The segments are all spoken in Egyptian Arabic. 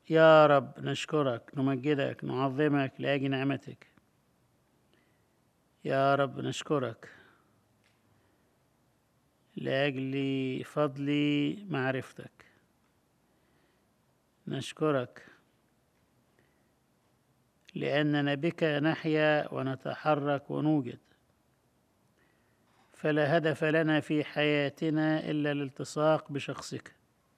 يا رب نشكرك نمجدك نعظمك لأجل نعمتك يا رب نشكرك لأجل فضل معرفتك نشكرك لأننا بك نحيا ونتحرك ونوجد فلا هدف لنا في حياتنا إلا الالتصاق بشخصك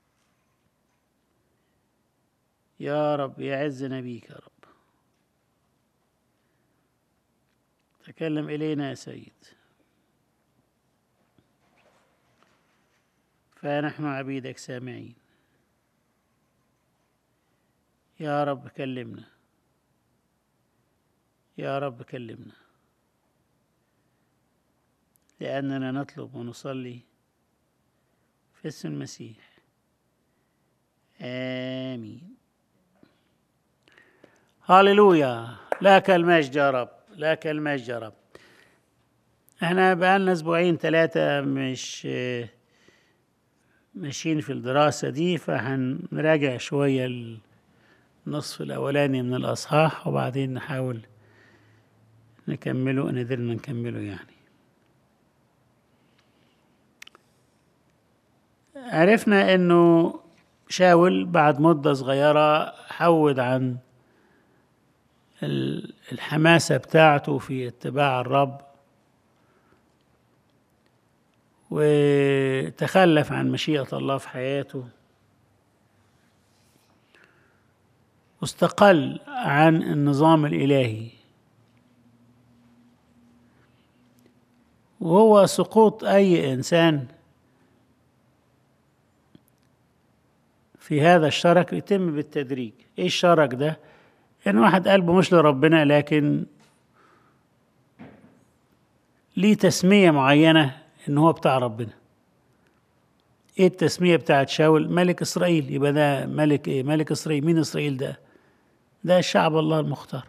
يا رب يعزنا بيك يا رب تكلم إلينا يا سيد فنحن عبيدك سامعين يا رب كلمنا يا رب كلمنا لأننا نطلب ونصلي في اسم المسيح آمين هاليلويا لك المجد يا رب لك المجد يا رب احنا بقالنا اسبوعين ثلاثة مش ماشيين في الدراسة دي فهنراجع شوية النصف الأولاني من الأصحاح وبعدين نحاول نكمله إن قدرنا نكمله يعني عرفنا إنه شاول بعد مدة صغيرة حود عن الحماسة بتاعته في اتباع الرب وتخلف عن مشيئة الله في حياته واستقل عن النظام الإلهي وهو سقوط أي إنسان في هذا الشرك يتم بالتدريج إيه الشرك ده؟ إن واحد قلبه مش لربنا لكن ليه تسمية معينة إن هو بتاع ربنا ايه التسمية بتاعت شاول ملك اسرائيل يبقى ده ملك ايه ملك اسرائيل مين اسرائيل ده ده شعب الله المختار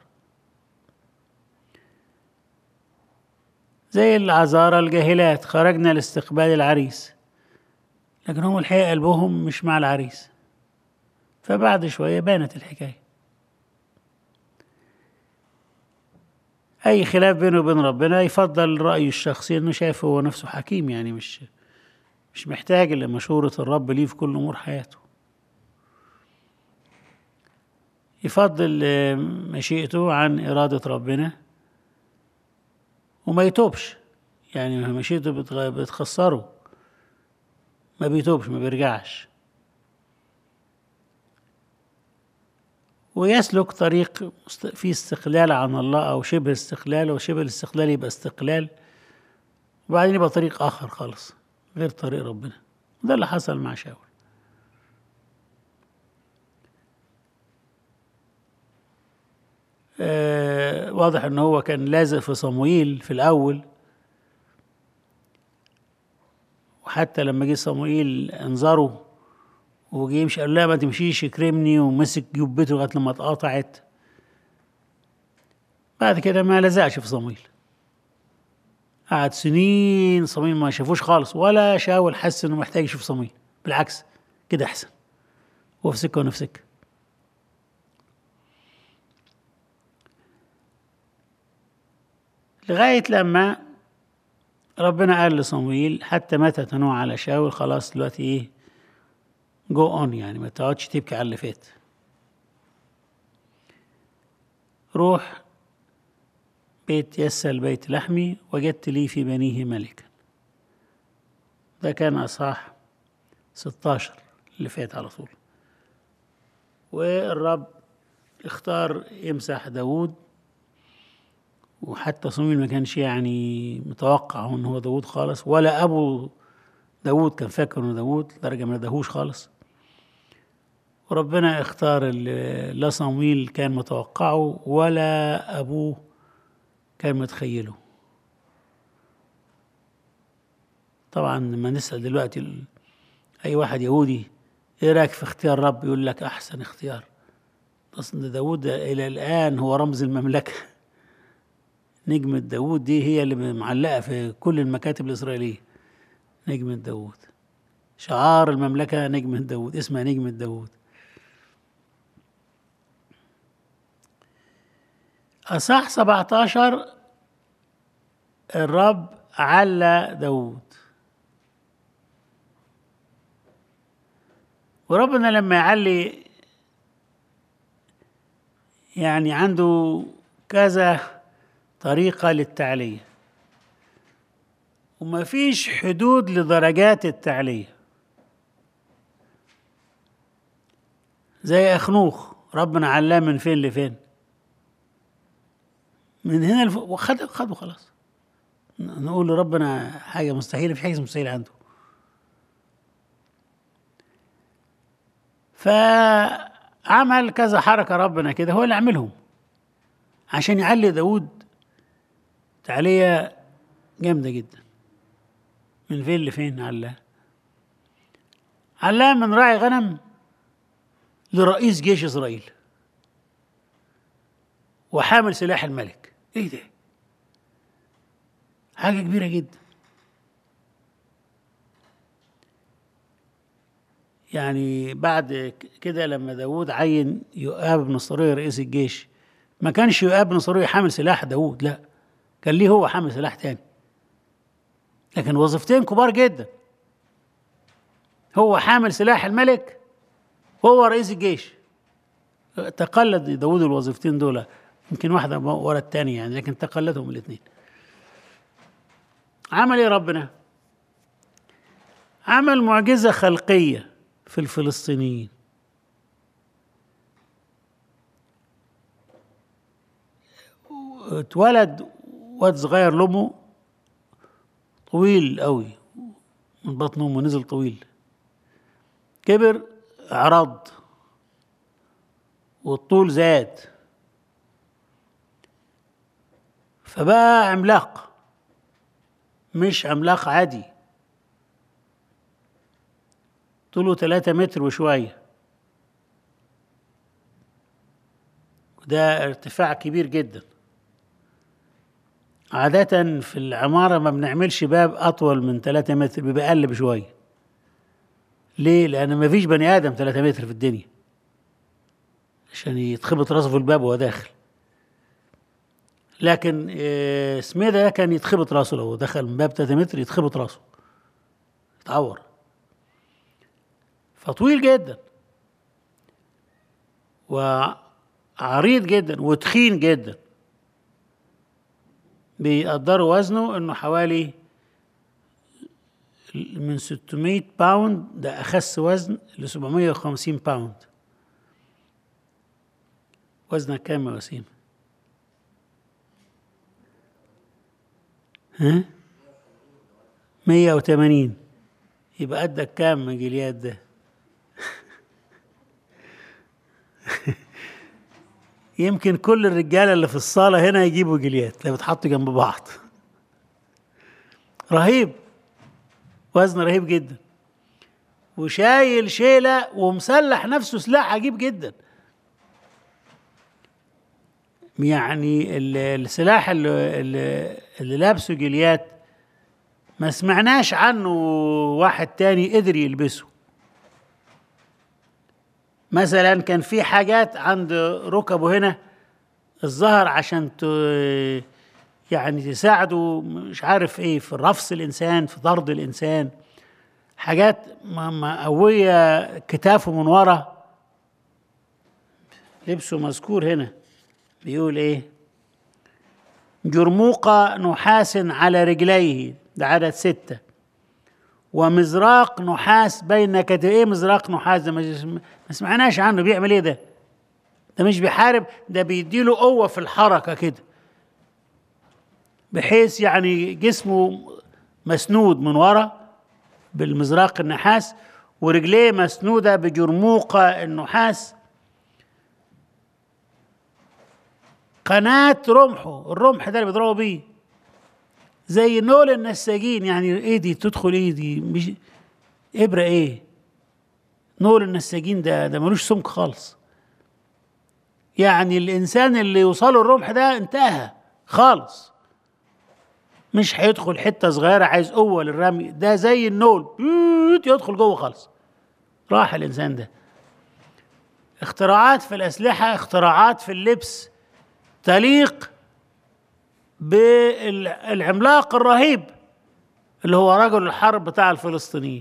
زي العذارى الجاهلات خرجنا لاستقبال العريس لكن هم الحقيقة قلبهم مش مع العريس فبعد شوية بانت الحكاية أي خلاف بينه وبين ربنا يفضل رأيه الشخصي إنه شايف هو نفسه حكيم يعني مش مش محتاج لمشورة الرب ليه في كل أمور حياته يفضل مشيئته عن إرادة ربنا وما يتوبش يعني مشيئته بتخسره ما بيتوبش ما بيرجعش ويسلك طريق فيه استقلال عن الله أو شبه استقلال وشبه الاستقلال يبقى استقلال وبعدين يبقى طريق آخر خالص غير طريق ربنا ده اللي حصل مع شاول آه واضح ان هو كان لازق في صموئيل في الاول وحتى لما جه صموئيل انظره وجه يمشي قال لا ما تمشيش اكرمني ومسك جبته لغايه لما اتقطعت بعد كده ما لزقش في صموئيل قعد سنين صموئيل ما شافوش خالص ولا شاول حس انه محتاج يشوف صموئيل بالعكس كده احسن هو في سكه وانا في سكه لغاية لما ربنا قال لصمويل حتى متى تنوع على شاول خلاص دلوقتي ايه جو اون يعني ما تقعدش تبكي على اللي فات روح بيت يسى بيت لحمي وجدت لي في بنيه ملكا ده كان أصحاح 16 اللي فات على طول والرب اختار يمسح داود وحتى صمويل ما كانش يعني متوقع ان هو داود خالص ولا ابو داود كان فاكر انه داود لدرجه ما ندهوش خالص وربنا اختار اللي لا صمويل كان متوقعه ولا ابوه كان متخيله طبعا لما نسال دلوقتي اي واحد يهودي ايه رايك في اختيار رب يقول لك احسن اختيار اصل داود الى الان هو رمز المملكه نجمة داوود دي هي اللي معلقة في كل المكاتب الإسرائيلية نجمة داوود شعار المملكة نجمة داوود اسمها نجمة داوود أصح 17 الرب على داود وربنا لما يعلي يعني عنده كذا طريقة للتعلية وما فيش حدود لدرجات التعلية زي أخنوخ ربنا علاه من فين لفين من هنا لف... وخد خده خلاص نقول لربنا حاجة مستحيلة في حاجة مستحيلة عنده فعمل كذا حركة ربنا كده هو اللي عملهم عشان يعلي داود تعلية جامدة جدا من فين لفين علاه علاه من راعي غنم لرئيس جيش إسرائيل وحامل سلاح الملك ايه ده حاجة كبيرة جدا يعني بعد كده لما داود عين يؤاب بن صرية رئيس الجيش ما كانش يؤاب بن صرية حامل سلاح داود لا كان ليه هو حامل سلاح تاني لكن وظيفتين كبار جدا هو حامل سلاح الملك وهو رئيس الجيش تقلد داود الوظيفتين دول يمكن واحدة ورا الثانية يعني لكن تقلدهم الاثنين عمل ايه ربنا عمل معجزة خلقية في الفلسطينيين اتولد واد صغير لامه طويل قوي من بطن امه نزل طويل كبر عرض والطول زاد فبقى عملاق مش عملاق عادي طوله ثلاثة متر وشوية وده ارتفاع كبير جدا عادة في العمارة ما بنعملش باب أطول من ثلاثة متر بيبقى أقل بشوية ليه؟ لأن ما فيش بني آدم ثلاثة متر في الدنيا عشان يتخبط راسه في الباب وهو داخل لكن آه، سميدة ده كان يتخبط راسه لو دخل من باب 3 متر يتخبط راسه يتعور فطويل جدا وعريض جدا وتخين جدا بيقدروا وزنه انه حوالي من 600 باوند ده اخس وزن ل 750 باوند وزنك كام يا وسيم؟ ها؟ 180 يبقى قدك كام جليات ده؟ يمكن كل الرجاله اللي في الصاله هنا يجيبوا جليات لو بتحطوا جنب بعض رهيب وزن رهيب جدا وشايل شيله ومسلح نفسه سلاح عجيب جدا يعني السلاح اللي, اللي لابسه جليات ما سمعناش عنه واحد تاني قدر يلبسه مثلا كان في حاجات عند ركبه هنا الظهر عشان ت يعني تساعده مش عارف ايه في رفس الانسان في طرد الانسان حاجات مقويه كتافه من ورا لبسه مذكور هنا بيقول ايه جرموقة نحاس على رجليه ده عدد ستة ومزراق نحاس بين كتفيه ايه مزراق نحاس ده ما سمعناش عنه بيعمل ايه ده ده مش بيحارب ده بيديله قوة في الحركة كده بحيث يعني جسمه مسنود من ورا بالمزراق النحاس ورجليه مسنودة بجرموقة النحاس قناة رمحه الرمح ده اللي بيضربوا بيه زي نول النساجين يعني ايدي تدخل ايدي مش ابره ايه نول النساجين ده ده ملوش سمك خالص يعني الانسان اللي يوصله الرمح ده انتهى خالص مش هيدخل حته صغيره عايز قوه للرمي ده زي النول يدخل جوه خالص راح الانسان ده اختراعات في الاسلحه اختراعات في اللبس تليق بالعملاق الرهيب اللي هو رجل الحرب بتاع الفلسطينيين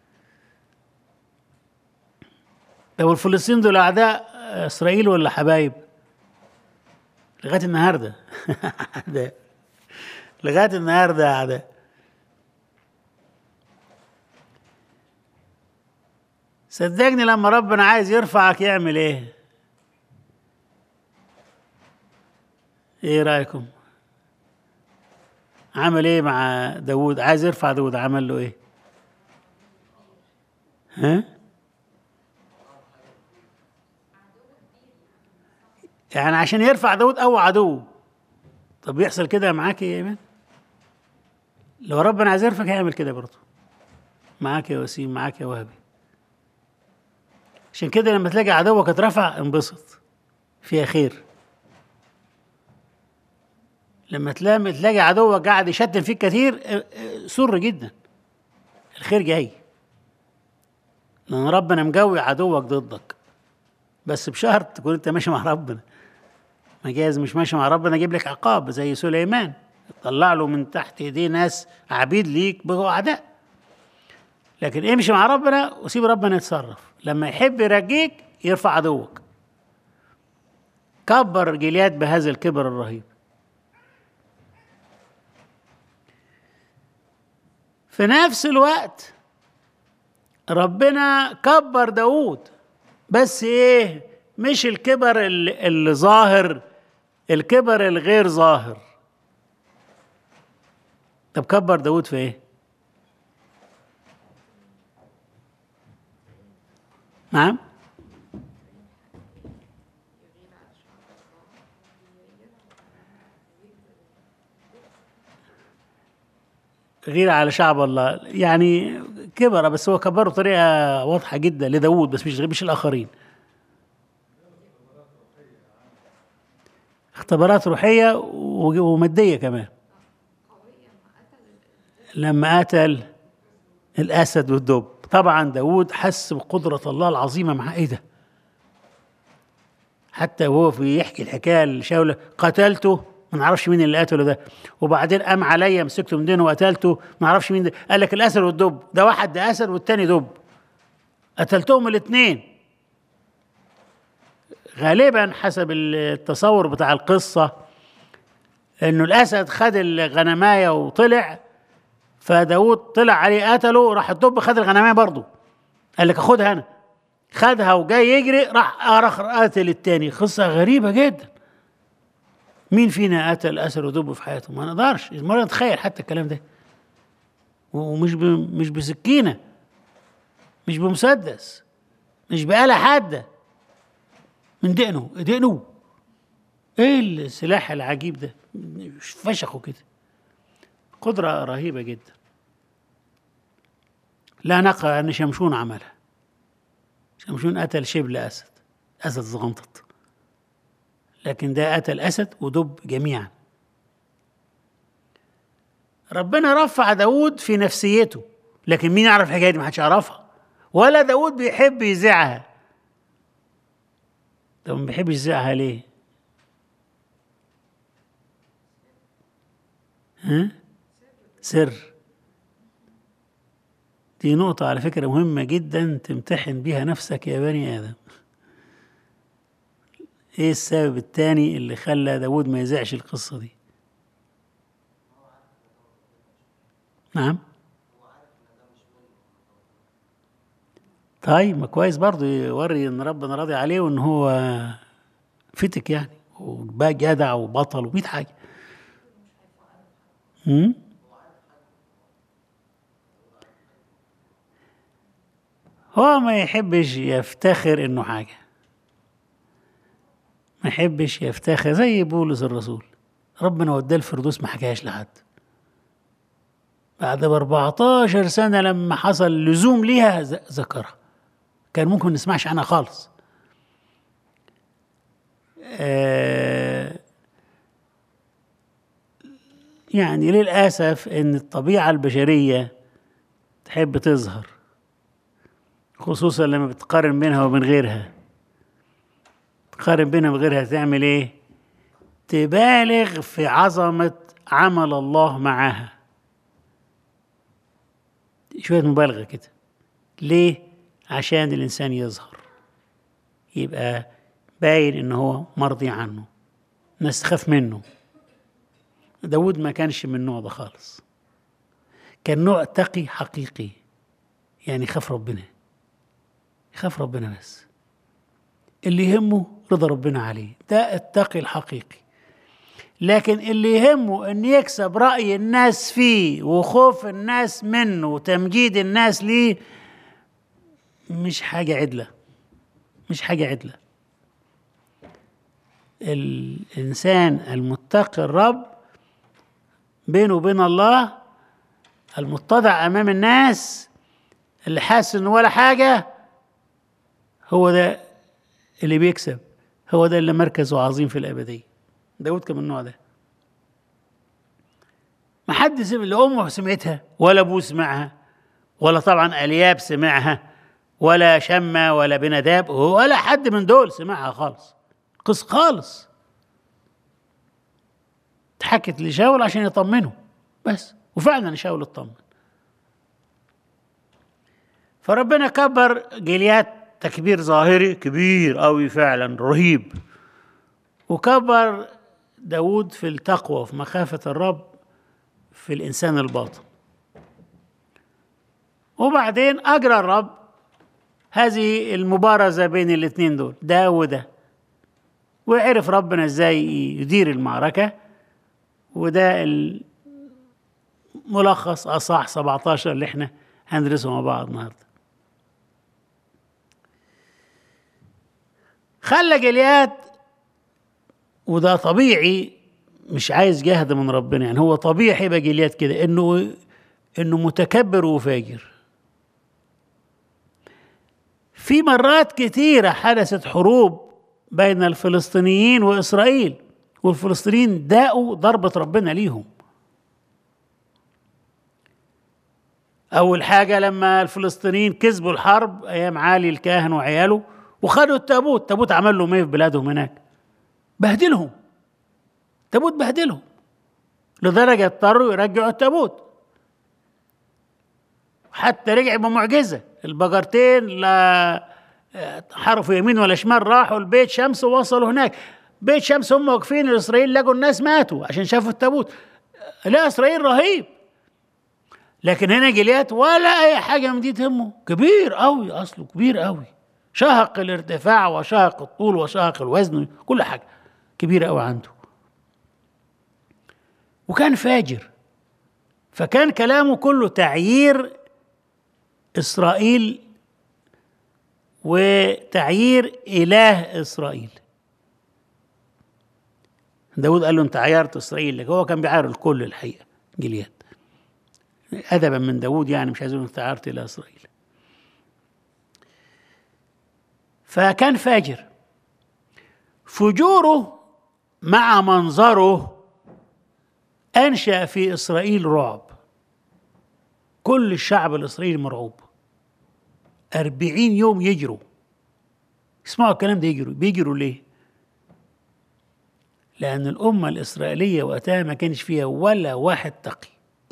لو الفلسطينيين دول اعداء اسرائيل ولا حبايب لغايه النهارده أعداء. لغايه النهارده اعداء صدقني لما ربنا عايز يرفعك يعمل ايه ايه رايكم عمل ايه مع داود عايز يرفع داود عمل له ايه ها يعني عشان يرفع داود او عدو طب يحصل كده معاك يا ايمان لو ربنا عايز يرفعك هيعمل كده برضه معاك يا وسيم معاك يا وهبي عشان كده لما تلاقي عدوك اترفع انبسط فيها خير لما تلاقي تلاقي عدوك قاعد يشتم فيك كتير اه، اه، سر جدا الخير جاي لان ربنا مقوي عدوك ضدك بس بشرط تكون انت ماشي مع ربنا ما جايز مش ماشي مع ربنا يجيب لك عقاب زي سليمان طلع له من تحت ايديه ناس عبيد ليك بقوا اعداء لكن امشي مع ربنا وسيب ربنا يتصرف لما يحب يرجيك يرفع عدوك كبر جليات بهذا الكبر الرهيب في نفس الوقت ربنا كبر داود بس ايه مش الكبر اللي, اللي ظاهر الكبر الغير ظاهر طب كبر داود في ايه نعم غير على شعب الله يعني كبر بس هو كبره بطريقه واضحه جدا لداود بس مش مش الاخرين اختبارات روحيه و- وماديه كمان لما قتل الاسد والدب طبعا داود حس بقدره الله العظيمه مع ايه ده حتى وهو في يحكي الحكايه لشاول قتلته ما نعرفش مين اللي قتله ده وبعدين قام عليا مسكته من دينه وقتلته ما نعرفش مين ده قال لك الاسد والدب ده واحد ده اسد والتاني دب قتلتهم الاثنين غالبا حسب التصور بتاع القصه انه الاسد خد الغنمايه وطلع فداود طلع عليه قتله راح الدب خد الغنمايه برضه قال لك خدها انا خدها وجاي يجري راح راح قاتل التاني قصه غريبه جدا مين فينا قتل اسد ودب في حياته ما نقدرش مرة نتخيل حتى الكلام ده ومش ب... مش بسكينه مش بمسدس مش بآلة حادة من دقنه دقنه ايه السلاح العجيب ده فشخه كده قدرة رهيبة جدا لا نقرأ أن شمشون عملها شمشون قتل شبل أسد أسد زغنطط لكن ده قتل أسد ودب جميعا ربنا رفع داود في نفسيته لكن مين يعرف الحكاية دي محدش يعرفها ولا داود بيحب يذيعها طب ما بيحبش يذيعها ليه ها سر دي نقطة على فكرة مهمة جدا تمتحن بيها نفسك يا بني آدم ايه السبب التاني اللي خلى داود ما يذيعش القصة دي نعم طيب ما كويس برضه يوري ان ربنا راضي عليه وان هو فتك يعني وبقى جدع وبطل و حاجه امم هو ما يحبش يفتخر انه حاجه ما يحبش يفتخر زي بولس الرسول ربنا وداه الفردوس ما حكاهاش لحد بعد ب 14 سنه لما حصل لزوم ليها ذكرها كان ممكن ما نسمعش عنها خالص آه يعني للأسف إن الطبيعة البشرية تحب تظهر خصوصا لما بتقارن بينها وبين غيرها تقارن بينها وغيرها تعمل ايه تبالغ في عظمة عمل الله معاها شوية مبالغة كده ليه؟ عشان الإنسان يظهر يبقى باين إن هو مرضي عنه الناس تخاف منه داود ما كانش من النوع ده خالص كان نوع تقي حقيقي يعني يخاف ربنا يخاف ربنا بس اللي يهمه رضا ربنا عليه ده التقي الحقيقي لكن اللي يهمه ان يكسب راي الناس فيه وخوف الناس منه وتمجيد الناس ليه مش حاجه عدله مش حاجه عدله الانسان المتقي الرب بينه وبين الله المتضع امام الناس اللي حاسس انه ولا حاجه هو ده اللي بيكسب هو ده اللي مركزه عظيم في الابديه داود كان من النوع ده ما حد سمع لا امه سمعتها ولا ابوه سمعها ولا طبعا الياب سمعها ولا شمة ولا بنداب ولا حد من دول سمعها خالص قص خالص اتحكت لشاول عشان يطمنه بس وفعلا شاول اطمن فربنا كبر جليات تكبير ظاهري كبير قوي فعلا رهيب وكبر داود في التقوى وفي مخافة الرب في الإنسان الباطن وبعدين أجرى الرب هذه المبارزة بين الاثنين دول ده وده وعرف ربنا ازاي يدير المعركة وده الملخص أصح 17 اللي احنا هندرسه مع بعض النهارده خلى جليات وده طبيعي مش عايز جهد من ربنا يعني هو طبيعي يبقى جليات كده انه انه متكبر وفاجر في مرات كثيرة حدثت حروب بين الفلسطينيين وإسرائيل والفلسطينيين داقوا ضربة ربنا ليهم أول حاجة لما الفلسطينيين كسبوا الحرب أيام عالي الكاهن وعياله وخدوا التابوت التابوت عمل لهم ايه في بلادهم هناك بهدلهم التابوت بهدلهم لدرجة اضطروا يرجعوا التابوت حتى رجع بمعجزة البقرتين لا حرفوا يمين ولا شمال راحوا البيت شمس ووصلوا هناك بيت شمس هم واقفين الاسرائيل لقوا الناس ماتوا عشان شافوا التابوت لا اسرائيل رهيب لكن هنا جليات ولا اي حاجه من دي تهمه كبير قوي اصله كبير قوي شهق الارتفاع وشهق الطول وشهق الوزن كل حاجه كبيره قوي عنده وكان فاجر فكان كلامه كله تعيير اسرائيل وتعيير اله اسرائيل داود قال له انت عيرت اسرائيل لك هو كان بيعاير الكل الحقيقه جلياد ادبا من داود يعني مش عايز انت عيرت الى اسرائيل فكان فاجر فجوره مع منظره انشا في اسرائيل رعب كل الشعب الاسرائيلي مرعوب أربعين يوم يجروا اسمعوا الكلام ده يجروا بيجروا ليه لأن الأمة الإسرائيلية وقتها ما كانش فيها ولا واحد تقي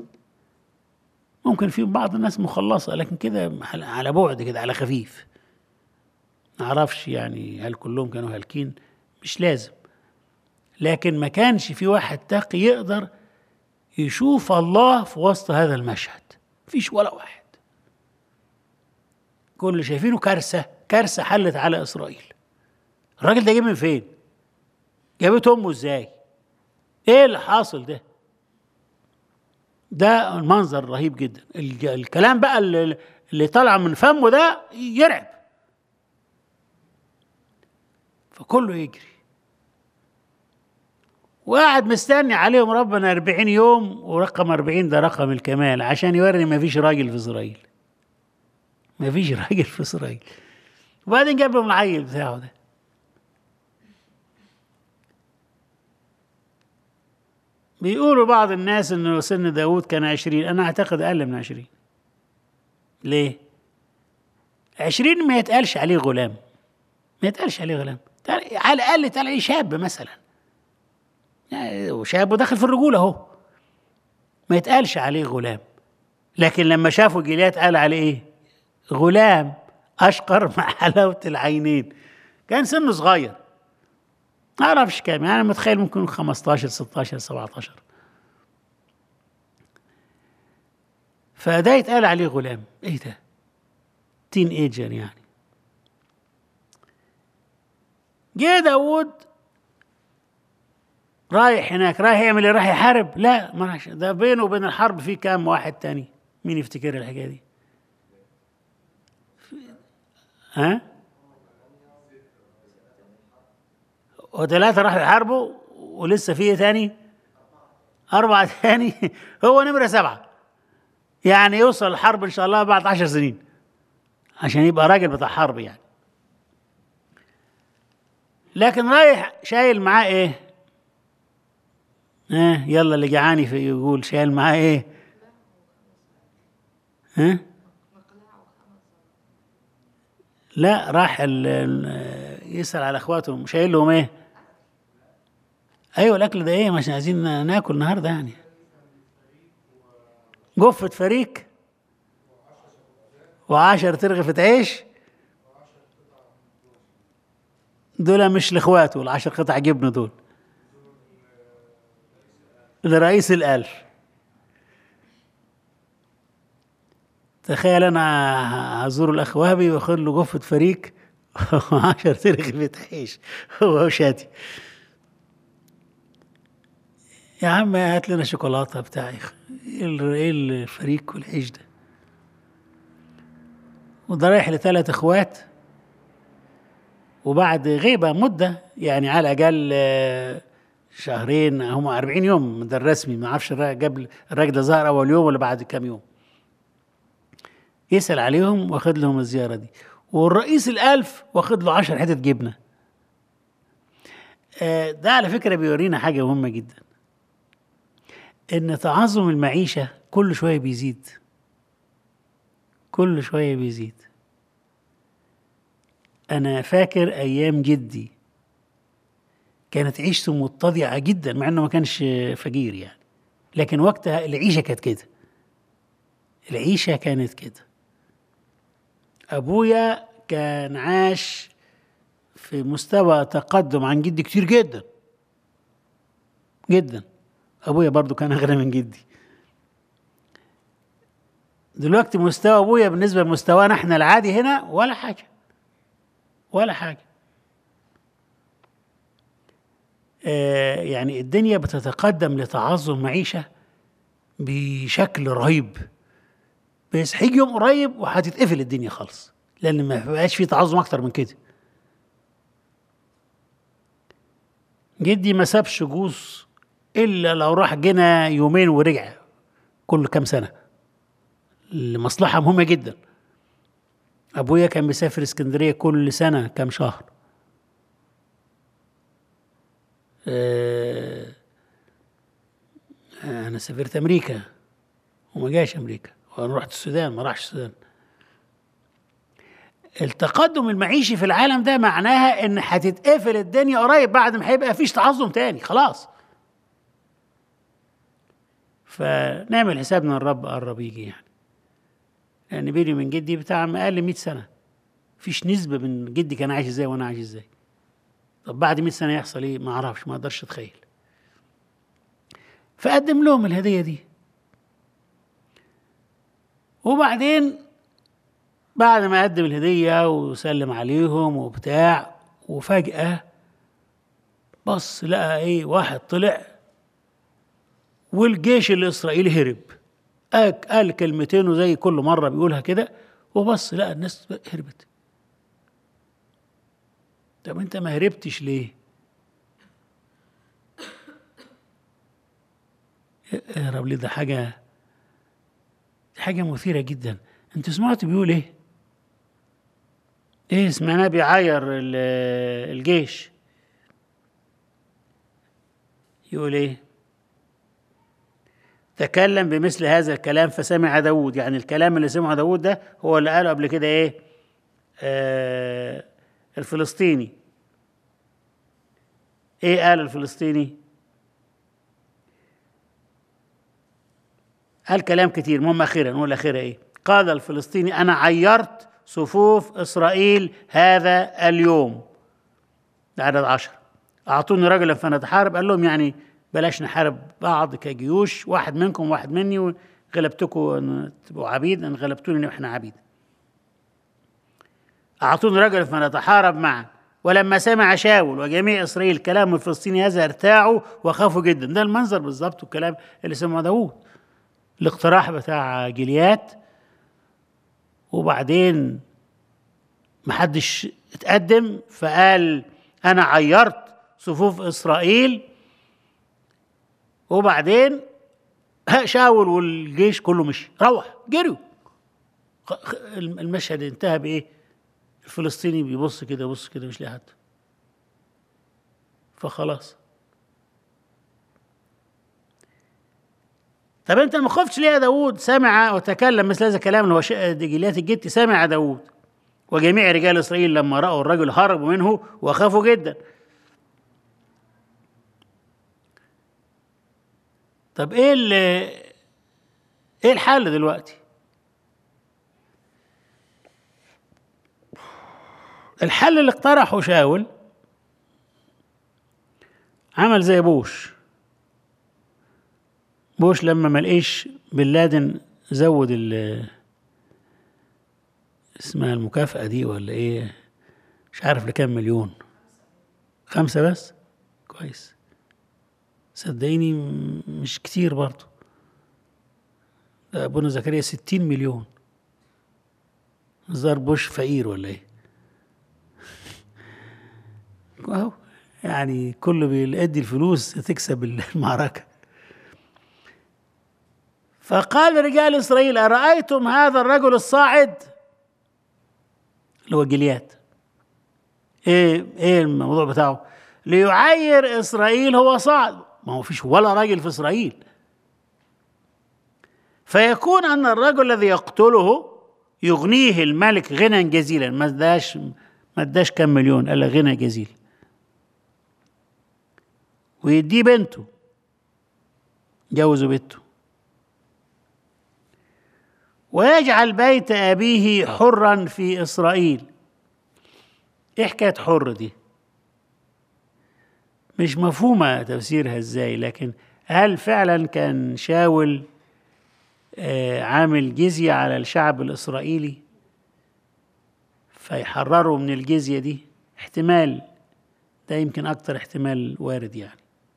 ممكن في بعض الناس مخلصة لكن كده على بعد كده على خفيف معرفش يعني هل كلهم كانوا هالكين مش لازم لكن ما كانش في واحد تقي يقدر يشوف الله في وسط هذا المشهد فيش ولا واحد كل اللي شايفينه كارثه كارثه حلت على اسرائيل الراجل ده جه من فين جابت امه ازاي ايه اللي حاصل ده ده المنظر رهيب جدا الكلام بقى اللي, اللي طالع من فمه ده يرعب فكله يجري وقاعد مستني عليهم ربنا أربعين يوم ورقم أربعين ده رقم الكمال عشان يوري ما فيش راجل في إسرائيل ما فيش راجل في إسرائيل وبعدين جاب لهم العيل بتاعه ده بيقولوا بعض الناس انه سن داود كان عشرين انا اعتقد اقل من عشرين ليه عشرين ما يتقالش عليه غلام ما يتقالش عليه غلام على الاقل يتقال عليه شاب مثلا يعني وشاب ودخل في الرجولة اهو ما يتقالش عليه غلام لكن لما شافوا جليات قال عليه ايه غلام اشقر مع حلاوة العينين كان سنه صغير ما اعرفش كام يعني متخيل ممكن 15 16 17 فده يتقال عليه غلام ايه ده تين ايجر يعني جه داود رايح هناك رايح يعمل ايه رايح يحارب لا ما راحش ده بينه وبين الحرب في كام واحد تاني مين يفتكر الحكايه دي ها وثلاثة راحوا يحاربوا ولسه في تاني أربعة تاني هو نمرة سبعة يعني يوصل الحرب إن شاء الله بعد عشر سنين عشان يبقى راجل بتاع حرب يعني لكن رايح شايل معاه ايه ها يلا اللي جعاني في يقول شايل معاه ايه ها لا راح ال ال يسأل على اخواتهم شايل لهم ايه ايوه الاكل ده ايه مش عايزين ناكل النهارده يعني جفة فريك وعشر ترغفة عيش دول مش لاخواته العشر قطع جبن دول لرئيس الألف تخيل انا هزور الاخ وهبي واخد له جفة فريك وعشر ترغفة عيش هو وشاتي يا عم هات لنا شوكولاته بتاعي ايه الفريك والعيش ده وده رايح لثلاث اخوات وبعد غيبه مده يعني على الاقل شهرين هم 40 يوم ده الرسمي ما اعرفش قبل الراجل ده ظهر اول يوم ولا بعد كام يوم يسال عليهم واخد لهم الزياره دي والرئيس الالف واخد له 10 حتت جبنه ده على فكره بيورينا حاجه مهمه جدا ان تعظم المعيشه كل شويه بيزيد كل شويه بيزيد انا فاكر ايام جدي كانت عيشته متضعه جدا مع انه ما كانش فقير يعني لكن وقتها العيشه كانت كده العيشه كانت كده ابويا كان عاش في مستوى تقدم عن جدي كتير جدا جدا ابويا برضو كان اغنى من جدي دلوقتي مستوى ابويا بالنسبه لمستوانا احنا العادي هنا ولا حاجه ولا حاجه آه يعني الدنيا بتتقدم لتعظم معيشه بشكل رهيب بس هيجي يوم قريب وهتتقفل الدنيا خالص لان ما بقاش في تعظم اكتر من كده جدي ما سابش جوز الا لو راح جنا يومين ورجع كل كام سنه لمصلحه مهمه جدا ابويا كان بيسافر اسكندريه كل سنه كام شهر آه انا سافرت امريكا وما جاش امريكا وانا رحت السودان ما راحش السودان التقدم المعيشي في العالم ده معناها ان هتتقفل الدنيا قريب بعد ما هيبقى فيش تعظم تاني خلاص فنعمل حسابنا الرب قرب يجي يعني لان يعني بيني وبين جدي بتاع اقل 100 سنه فيش نسبه من جدي كان عايش ازاي وانا عايش ازاي طب بعد 100 سنه يحصل ايه ما اعرفش ما اقدرش اتخيل فقدم لهم الهديه دي وبعدين بعد ما قدم الهديه وسلم عليهم وبتاع وفجاه بص لقى ايه واحد طلع والجيش الاسرائيلي هرب قال كلمتين وزي كل مره بيقولها كده وبص لقى الناس هربت طب انت ما هربتش ليه اهرب ليه ده حاجه حاجه مثيره جدا انت سمعت بيقول ايه ايه سمعناه بيعاير الجيش يقول ايه تكلم بمثل هذا الكلام فسمع داود يعني الكلام اللي سمعه داود ده هو اللي قاله قبل كده ايه آه الفلسطيني ايه قال الفلسطيني قال كلام كتير المهم اخيرا نقول اخيرا ايه قال الفلسطيني انا عيرت صفوف اسرائيل هذا اليوم ده عدد عشر اعطوني رجلا فنتحارب قال لهم يعني بلاش نحارب بعض كجيوش واحد منكم واحد مني غلبتكم تبقوا عبيد ان غلبتوني احنا عبيد اعطوني رجلا فنتحارب معا ولما سمع شاول وجميع اسرائيل كلام الفلسطيني هذا ارتاعوا وخافوا جدا ده المنظر بالظبط والكلام اللي سمعه داوود الاقتراح بتاع جليات وبعدين محدش اتقدم فقال انا عيرت صفوف اسرائيل وبعدين شاول والجيش كله مشي روح جريوا المشهد انتهى بايه الفلسطيني بيبص كده يبص كده مش لاقي حد فخلاص طب انت ما خفتش ليه يا داوود سمع وتكلم مثل هذا الكلام اللي هو جليات الجت سمع داوود وجميع رجال اسرائيل لما راوا الرجل هربوا منه وخافوا جدا طب ايه ايه الحل دلوقتي الحل اللي اقترحه شاول عمل زي بوش بوش لما ما لقيش بن لادن زود ال اسمها المكافأة دي ولا ايه مش عارف لكام مليون خمسة بس كويس صدقيني مش كتير برضه ابونا زكريا ستين مليون زار بوش فقير ولا ايه اهو يعني كل بيدي الفلوس تكسب المعركة فقال رجال إسرائيل أرأيتم هذا الرجل الصاعد اللي هو جليات ايه ايه الموضوع بتاعه ليعير اسرائيل هو صعد ما هو فيش ولا راجل في اسرائيل فيكون ان الرجل الذي يقتله يغنيه الملك غنى جزيلا ما اداش ما اداش كم مليون الا غنى جزيل ويديه بنته جوزه بنته ويجعل بيت أبيه حرا في إسرائيل إيه حكاية حر دي مش مفهومة تفسيرها إزاي لكن هل فعلا كان شاول آه عامل جزية على الشعب الإسرائيلي فيحرروا من الجزية دي احتمال ده يمكن أكتر احتمال وارد يعني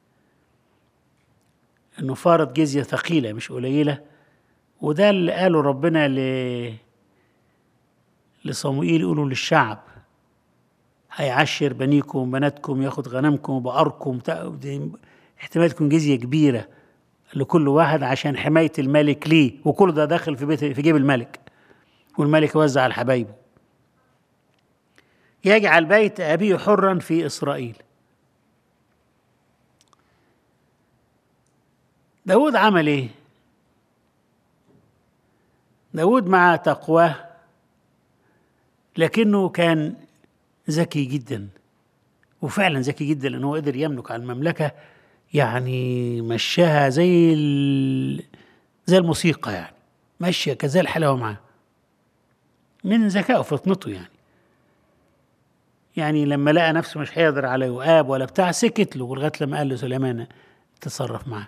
انه فرض جزيه ثقيله مش قليله وده اللي قاله ربنا ل لصموئيل يقولوا للشعب هيعشر بنيكم وبناتكم ياخد غنمكم وبقركم احتمال تكون جزيه كبيره لكل واحد عشان حمايه الملك ليه وكل ده داخل في بيت في جيب الملك والملك يوزع على حبايبه يجعل بيت ابيه حرا في اسرائيل داود عمل ايه داود مع تقواه لكنه كان ذكي جدا وفعلا ذكي جدا لانه قدر يملك على المملكه يعني مشاها زي زي الموسيقى يعني ماشيه كزي الحلاوه معاه من ذكائه وفطنته يعني يعني لما لقى نفسه مش هيقدر على يؤاب ولا بتاع سكت له لغايه لما قال له سليمان تصرف معاه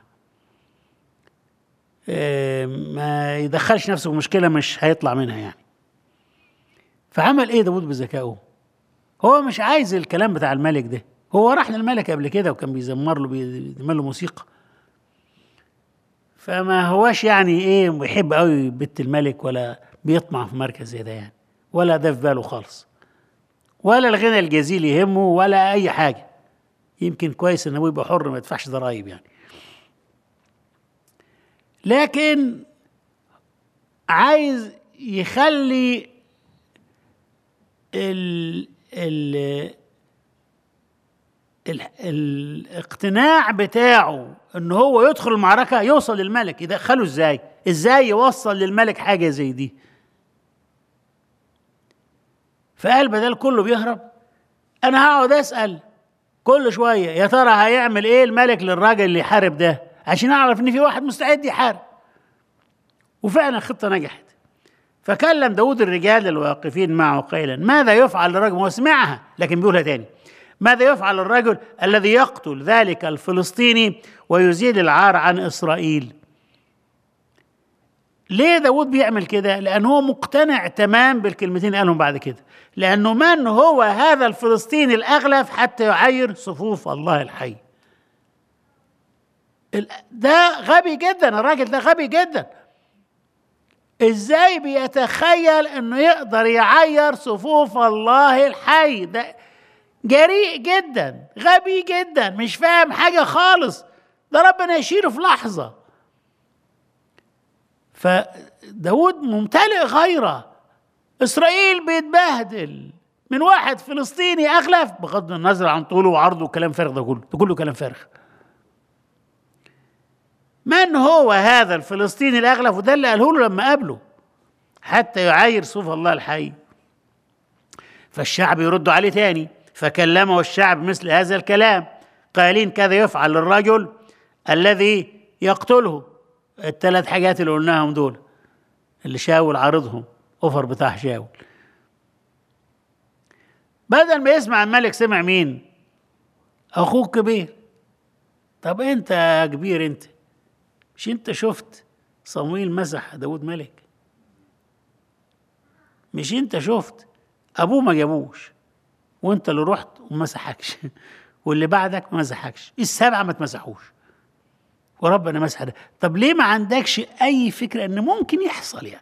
ما يدخلش نفسه في مشكلة مش هيطلع منها يعني فعمل ايه داود بذكائه هو مش عايز الكلام بتاع الملك ده هو راح للملك قبل كده وكان بيزمر له بيعمل له موسيقى فما هواش يعني ايه بيحب قوي بنت الملك ولا بيطمع في مركز زي ده يعني ولا ده في باله خالص ولا الغنى الجزيل يهمه ولا اي حاجه يمكن كويس ان ابوه يبقى حر ما يدفعش ضرايب يعني لكن عايز يخلي ال ال ال الاقتناع بتاعه ان هو يدخل المعركه يوصل للملك يدخله ازاي ازاي يوصل للملك حاجه زي دي فقال بدل كله بيهرب انا هقعد اسال كل شويه يا ترى هيعمل ايه الملك للراجل اللي يحارب ده عشان اعرف ان في واحد مستعد يحارب وفعلا الخطة نجحت فكلم داود الرجال الواقفين معه قائلا ماذا يفعل الرجل هو سمعها لكن بيقولها تاني ماذا يفعل الرجل الذي يقتل ذلك الفلسطيني ويزيل العار عن إسرائيل ليه داود بيعمل كده لأنه هو مقتنع تمام بالكلمتين قالهم بعد كده لأنه من هو هذا الفلسطيني الأغلف حتى يعير صفوف الله الحي ده غبي جدا الراجل ده غبي جدا ازاي بيتخيل انه يقدر يعير صفوف الله الحي ده جريء جدا غبي جدا مش فاهم حاجه خالص ده ربنا يشيله في لحظه فداود ممتلئ غيره اسرائيل بيتبهدل من واحد فلسطيني اغلف بغض النظر عن طوله وعرضه وكلام فارغ ده كله ده كله كلام فارغ من هو هذا الفلسطيني الاغلف وده اللي قاله له لما قابله حتى يعاير صوف الله الحي فالشعب يرد عليه تاني فكلمه الشعب مثل هذا الكلام قائلين كذا يفعل الرجل الذي يقتله الثلاث حاجات اللي قلناهم دول اللي شاول عارضهم اوفر بتاع شاول بدل ما يسمع الملك سمع مين اخوك كبير طب انت يا كبير انت مش انت شفت صمويل مسح داود ملك مش انت شفت ابوه ما جابوش وانت اللي رحت وما مسحكش واللي بعدك ما مسحكش السبعه ما تمسحوش وربنا مسح ده طب ليه ما عندكش اي فكره ان ممكن يحصل يعني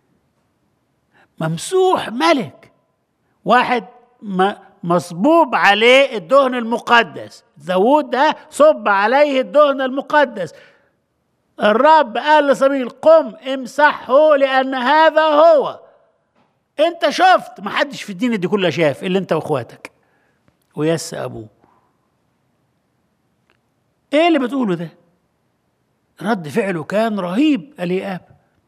ممسوح ملك واحد ما مصبوب عليه الدهن المقدس داود ده صب عليه الدهن المقدس الرب قال لصمويل قم امسحه لان هذا هو انت شفت ما حدش في الدين دي كلها شاف الا انت واخواتك ويس ابوه ايه اللي بتقوله ده رد فعله كان رهيب الياب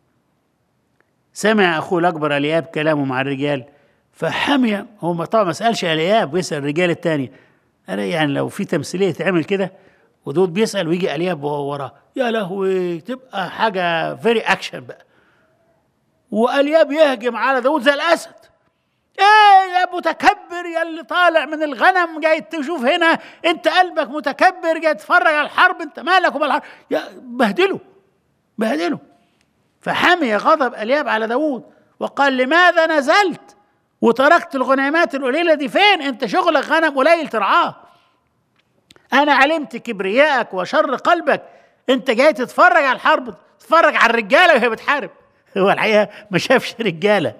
سمع اخوه الاكبر الياب كلامه مع الرجال فحمي هو طبعا ما سالش الياب ويسال الرجال الثانيه انا يعني لو في تمثيليه تعمل كده ودول بيسال ويجي الياب وراه يا لهوي تبقى حاجه فيري اكشن بقى والياب يهجم على داود زي الاسد ايه يا متكبر يا اللي طالع من الغنم جاي تشوف هنا انت قلبك متكبر جاي تتفرج على الحرب انت مالك ومال الحرب يا بهدله بهدله فحمي غضب الياب على داود وقال لماذا نزلت وتركت الغنيمات القليلة دي فين انت شغلك غنم قليل ترعاه انا علمت كبريائك وشر قلبك انت جاي تتفرج على الحرب تتفرج على الرجالة وهي بتحارب هو الحقيقة ما شافش رجالة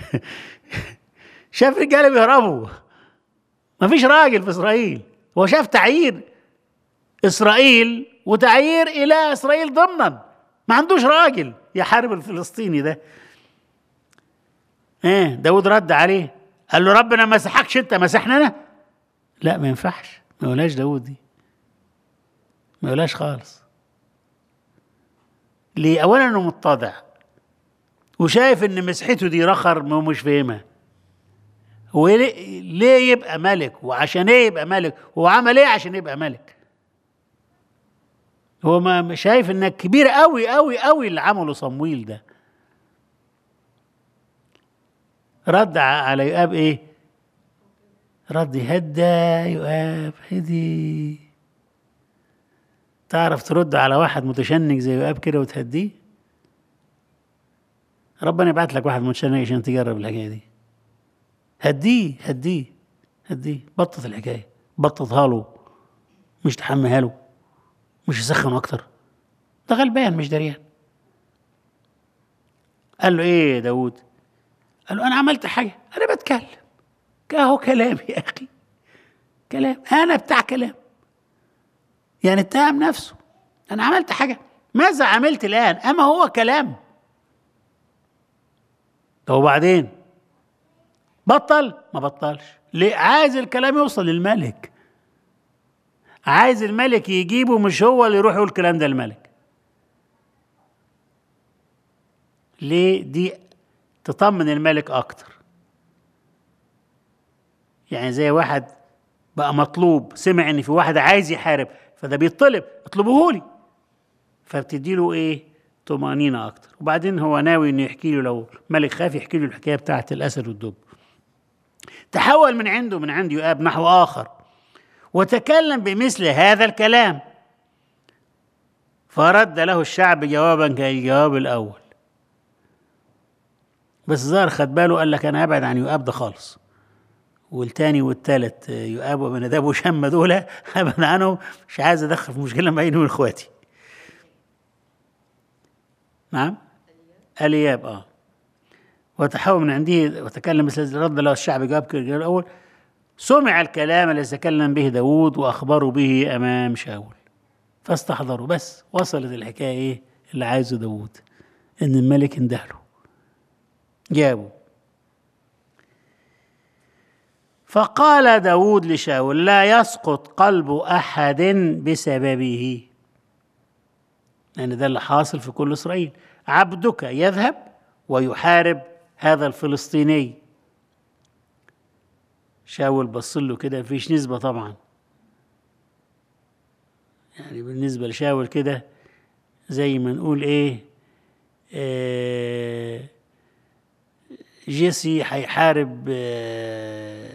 شاف رجالة بيهربوا ما فيش راجل في إسرائيل هو شاف تعيير إسرائيل وتعيير إله إسرائيل ضمنا ما عندوش راجل يحارب الفلسطيني ده ايه داود رد عليه قال له ربنا ما مسحكش انت مسحنا انا لا ما ينفعش ما يقولهاش داود دي ما يقولهاش خالص ليه اولا انه متضع وشايف ان مسحته دي رخر ما هو مش فاهمها هو ليه, ليه يبقى ملك وعشان ايه يبقى ملك هو عمل ايه عشان يبقى ملك هو ما شايف انك كبير قوي قوي قوي اللي عمله صمويل ده رد على يؤاب ايه رد هدى يؤاب هدي تعرف ترد على واحد متشنج زي يؤاب كده وتهديه ربنا يبعت لك واحد متشنج عشان تجرب الحكايه دي هديه هديه هديه بطط الحكايه بططها له مش تحميها له مش يسخن اكتر ده غلبان مش دريان قال له ايه يا داود قال له انا عملت حاجه انا بتكلم اهو كلام يا اخي كلام انا بتاع كلام يعني اتهم نفسه انا عملت حاجه ماذا عملت الان اما هو كلام طب وبعدين بطل ما بطلش ليه عايز الكلام يوصل للملك عايز الملك يجيبه مش هو اللي يروح يقول الكلام ده للملك ليه دي تطمن الملك اكتر يعني زي واحد بقى مطلوب سمع ان في واحد عايز يحارب فده بيطلب اطلبوه لي فبتدي له ايه طمأنينة أكتر وبعدين هو ناوي إنه يحكي له لو ملك خاف يحكي له الحكاية بتاعة الأسد والدب تحول من عنده من عند يؤاب نحو آخر وتكلم بمثل هذا الكلام فرد له الشعب جوابا كالجواب الأول بس ظهر خد باله قال لك أنا أبعد عن يؤاب ده خالص والتاني والتالت يؤاب وبنداب وشم دول ابعد عنهم مش عايز ادخل في مشكله بيني وبين اخواتي نعم الياب اه وتحول من عنده وتكلم مثل رد له الشعب جواب كالجواب الاول سمع الكلام الذي تكلم به داود واخبروا به امام شاول فاستحضروا بس وصلت الحكايه ايه اللي عايزه داود ان الملك اندهله جابوا فقال داود لشاول لا يسقط قلب أحد بسببه لأن ده اللي حاصل في كل إسرائيل عبدك يذهب ويحارب هذا الفلسطيني شاول بص له كده مفيش نسبة طبعا يعني بالنسبة لشاول كده زي ما نقول ايه آه جيسي هيحارب آه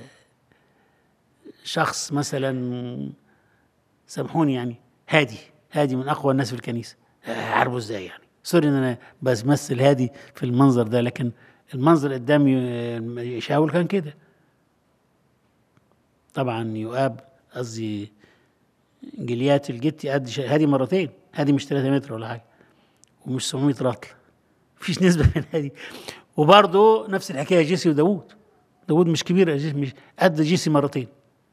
شخص مثلا سامحوني يعني هادي هادي من اقوى الناس في الكنيسه عارفه ازاي يعني سوري ان انا بمثل هادي في المنظر ده لكن المنظر قدامي شاول كان كده طبعا يؤاب قصدي جليات الجتي قد هادي مرتين هادي مش 3 متر ولا حاجه ومش 700 رطل مفيش نسبه بين هادي وبرضه نفس الحكايه جيسي وداوود داوود مش كبير مش قد جيسي مرتين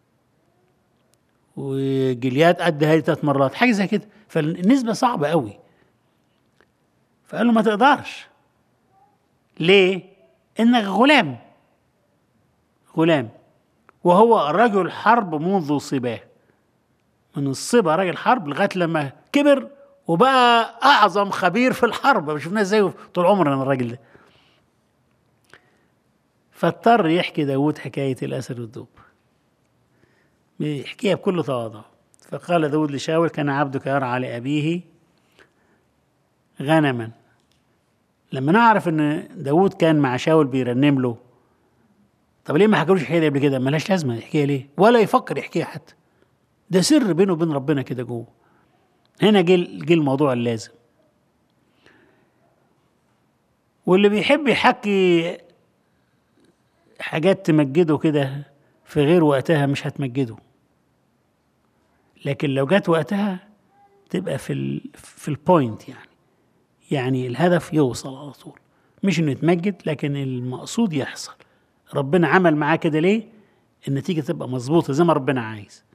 وجليات قد هذه ثلاث مرات حاجه زي كده فالنسبه صعبه قوي فقال له ما تقدرش ليه انك غلام غلام وهو رجل حرب منذ صباه من الصبا راجل حرب لغايه لما كبر وبقى اعظم خبير في الحرب شفناه ازاي طول عمرنا الراجل ده فاضطر يحكي داود حكايه الاسد والدب بيحكيها بكل تواضع فقال داود لشاول كان عبدك يرعى لأبيه غنما لما نعرف ان داود كان مع شاول بيرنم له طب ليه ما حكولوش الحكايه دي قبل كده ملهاش لازمه يحكيها ليه ولا يفكر يحكيها حتى ده سر بينه وبين ربنا كده جوه هنا جه جه الموضوع اللازم واللي بيحب يحكي حاجات تمجده كده في غير وقتها مش هتمجده لكن لو جت وقتها تبقى في ال في البوينت يعني يعني الهدف يوصل على طول مش انه يتمجد لكن المقصود يحصل ربنا عمل معاه كده ليه النتيجة تبقى مظبوطة زي ما ربنا عايز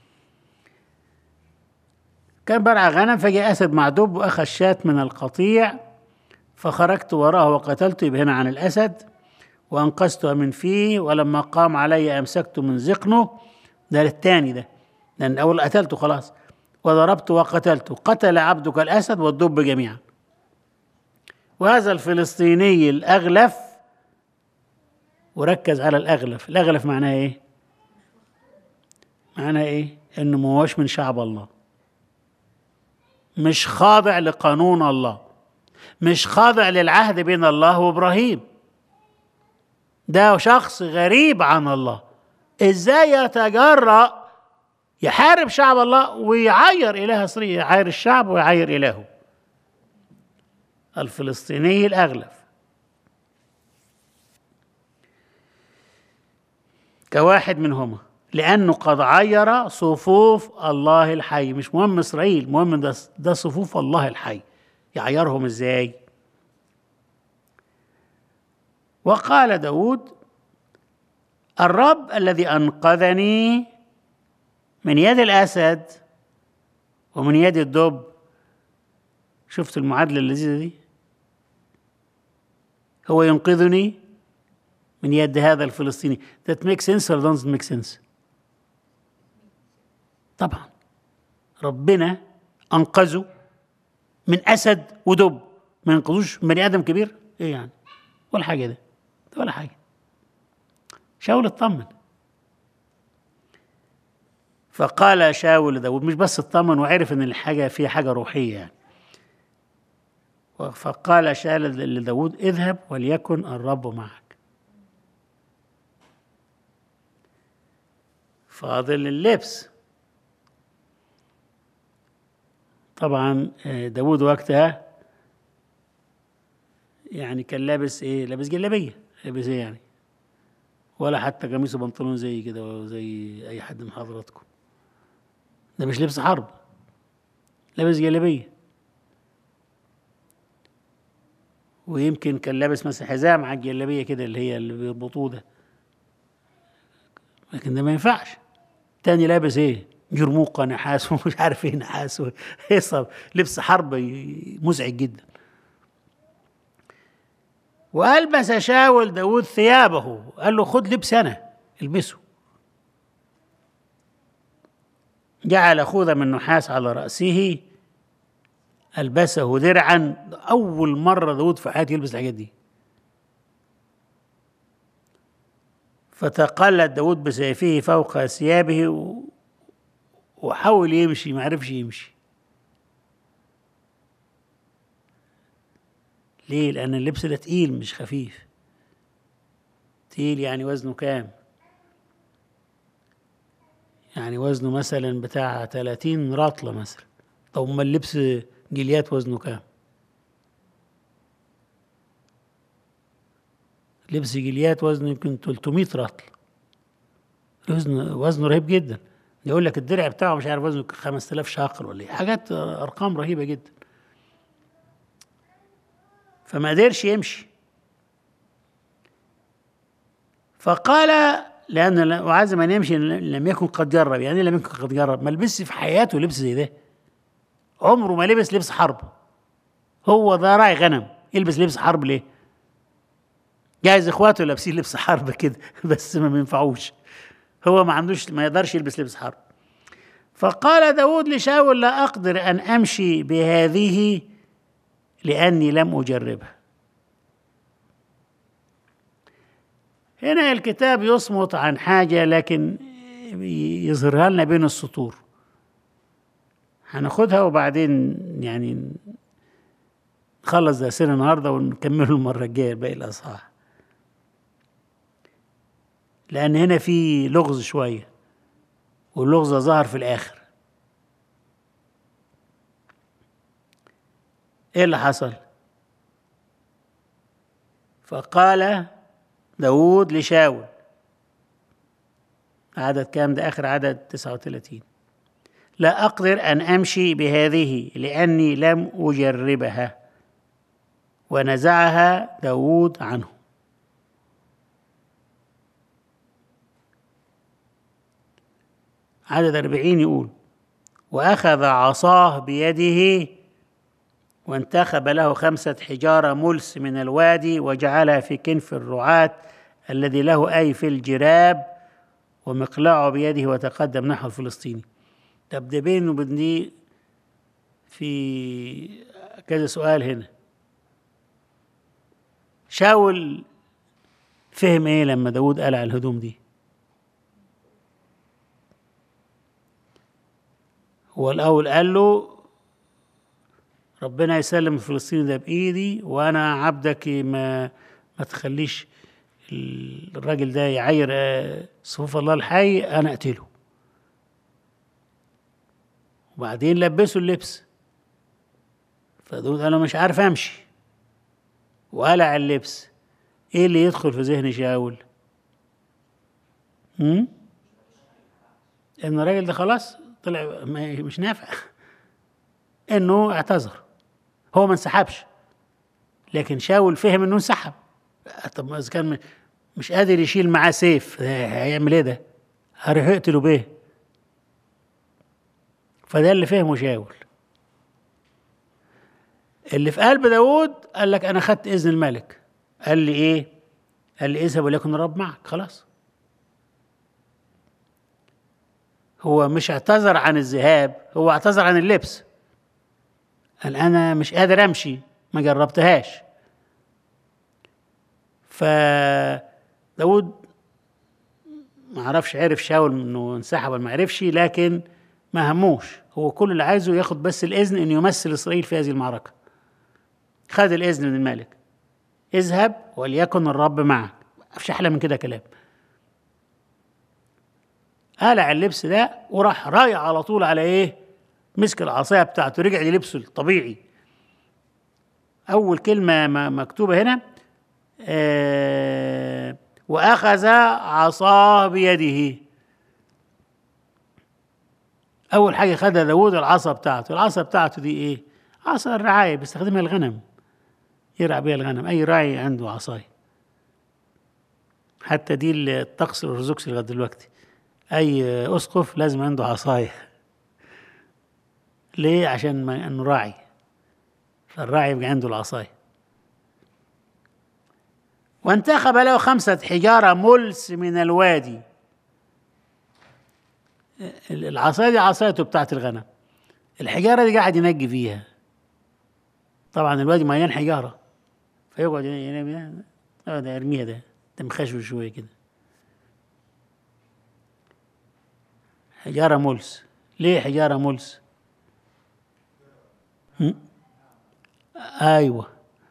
كان برع غنم فجاء أسد مع دب وأخذ شاة من القطيع فخرجت وراه وقتلته يبقى هنا عن الأسد وأنقذته من فيه ولما قام علي أمسكته من ذقنه ده الثاني ده لأن أول قتلته خلاص وضربته وقتلته قتل عبدك الأسد والدب جميعا وهذا الفلسطيني الأغلف وركز على الأغلف الأغلف معناه إيه معناه إيه إنه ما هوش من شعب الله مش خاضع لقانون الله مش خاضع للعهد بين الله وإبراهيم ده شخص غريب عن الله ازاي يتجرأ يحارب شعب الله ويعير إله صريح يعير الشعب ويعير إلهه الفلسطيني الأغلف كواحد منهما لأنه قد عير صفوف الله الحي مش مهم إسرائيل مهم ده, ده صفوف الله الحي يعيرهم إزاي وقال داود الرب الذي أنقذني من يد الأسد ومن يد الدب شفت المعادلة اللذيذة دي هو ينقذني من يد هذا الفلسطيني that makes sense or doesn't make sense طبعا ربنا أنقذه من أسد ودب ما ينقذوش بني آدم كبير إيه يعني ولا حاجة ده ولا حاجة شاول اطمن فقال شاول لداود مش بس اطمن وعرف ان الحاجة فيها حاجة روحية يعني فقال شال لداود اذهب وليكن الرب معك فاضل اللبس طبعا آه، داود وقتها يعني كان لابس ايه لابس جلابيه لابس ايه يعني ولا حتى قميص وبنطلون زي كده زي اي حد من حضراتكم ده مش لبس حرب لابس جلابيه ويمكن كان لابس مثلا حزام على الجلابيه كده اللي هي اللي بيربطوه ده لكن ده ما ينفعش تاني لابس ايه جرموقه نحاس ومش عارف ايه نحاس هيصب لبس حرب مزعج جدا وألبس شاول داود ثيابه قال له خد لبس أنا البسه جعل خوذة من نحاس على رأسه ألبسه درعا أول مرة داود في حياته يلبس الحاجات دي فتقلد داود بسيفه فوق ثيابه وحاول يمشي ما عرفش يمشي ليه لأن اللبس ده تقيل مش خفيف تقيل يعني وزنه كام يعني وزنه مثلا بتاع 30 رطلة مثلا طب ما اللبس جليات وزنه كام لبس جليات وزنه يمكن 300 رطل وزنه وزنه رهيب جدا يقول لك الدرع بتاعه مش عارف وزنه 5000 شاقل ولا ايه حاجات ارقام رهيبه جدا فما قدرش يمشي فقال لأن وعز من يمشي لم يكن قد جرب يعني لم يكن قد جرب ما لبسش في حياته لبس زي ده عمره ما لبس لبس حرب هو ده راعي غنم يلبس لبس حرب ليه جايز اخواته لابسين لبس حرب كده بس ما بينفعوش هو ما عندوش ما يقدرش يلبس لبس حرب فقال داود لشاول لا أقدر أن أمشي بهذه لأني لم أجربها هنا الكتاب يصمت عن حاجة لكن يظهرها لنا بين السطور هناخدها وبعدين يعني نخلص درسنا النهارده ونكمله المرة الجاية باقي الأصحاح لأن هنا في لغز شوية واللغز ظهر في الآخر ايه اللي حصل فقال داود لشاول عدد كام ده آخر عدد 39 لا أقدر أن أمشي بهذه لأني لم أجربها ونزعها داود عنه عدد أربعين يقول وأخذ عصاه بيده وانتخب له خمسة حجارة ملس من الوادي وجعلها في كنف الرعاة الذي له أي في الجراب ومقلعه بيده وتقدم نحو الفلسطيني طب ده بينه وبين دي في كذا سؤال هنا شاول فهم ايه لما داود قلع الهدوم دي هو الاول قال له ربنا يسلم الفلسطيني ده بايدي وانا عبدك ما ما تخليش الراجل ده يعاير آه، صفوف الله الحي انا اقتله وبعدين لبسوا اللبس فدود انا مش عارف امشي وقلع اللبس ايه اللي يدخل في ذهن شاول هم؟ ان الراجل ده خلاص طلع مش نافع انه اعتذر هو ما انسحبش لكن شاول فهم انه انسحب طب اذا كان مش قادر يشيل معاه سيف هيعمل ايه ده؟ هروح يقتله بيه فده اللي فهمه شاول اللي في قلب داود قال لك انا خدت اذن الملك قال لي ايه قال لي اذهب وليكن الرب معك خلاص هو مش اعتذر عن الذهاب هو اعتذر عن اللبس قال انا مش قادر امشي ما جربتهاش فداود ما عرفش عرف شاول انه انسحب ولا ما عرفش لكن ما هموش هو كل اللي عايزه ياخد بس الاذن انه يمثل اسرائيل في هذه المعركه خد الاذن من الملك اذهب وليكن الرب معك مفيش احلى من كده كلام قلع اللبس ده وراح رايح على طول على ايه مسك العصايه بتاعته رجع للبسه الطبيعي اول كلمه م- مكتوبه هنا آه واخذ عصاه بيده اول حاجه خدها داوود العصا بتاعته العصا بتاعته دي ايه عصا الرعايه بيستخدمها الغنم يرعى بيها الغنم اي راعي عنده عصايه حتى دي الطقس الارثوذكسي لغايه دلوقتي اي اسقف لازم عنده عصايه ليه عشان ما انه راعي فالراعي يبقى عنده العصايه وانتخب له خمسة حجارة ملس من الوادي العصاية دي عصايته بتاعت الغنم الحجارة دي قاعد ينقي فيها طبعا الوادي مليان حجارة فيقعد ينام اه ده ارميها ده ده مخشوش شوية كده حجارة ملس ليه حجارة ملس؟ هم؟ ايوه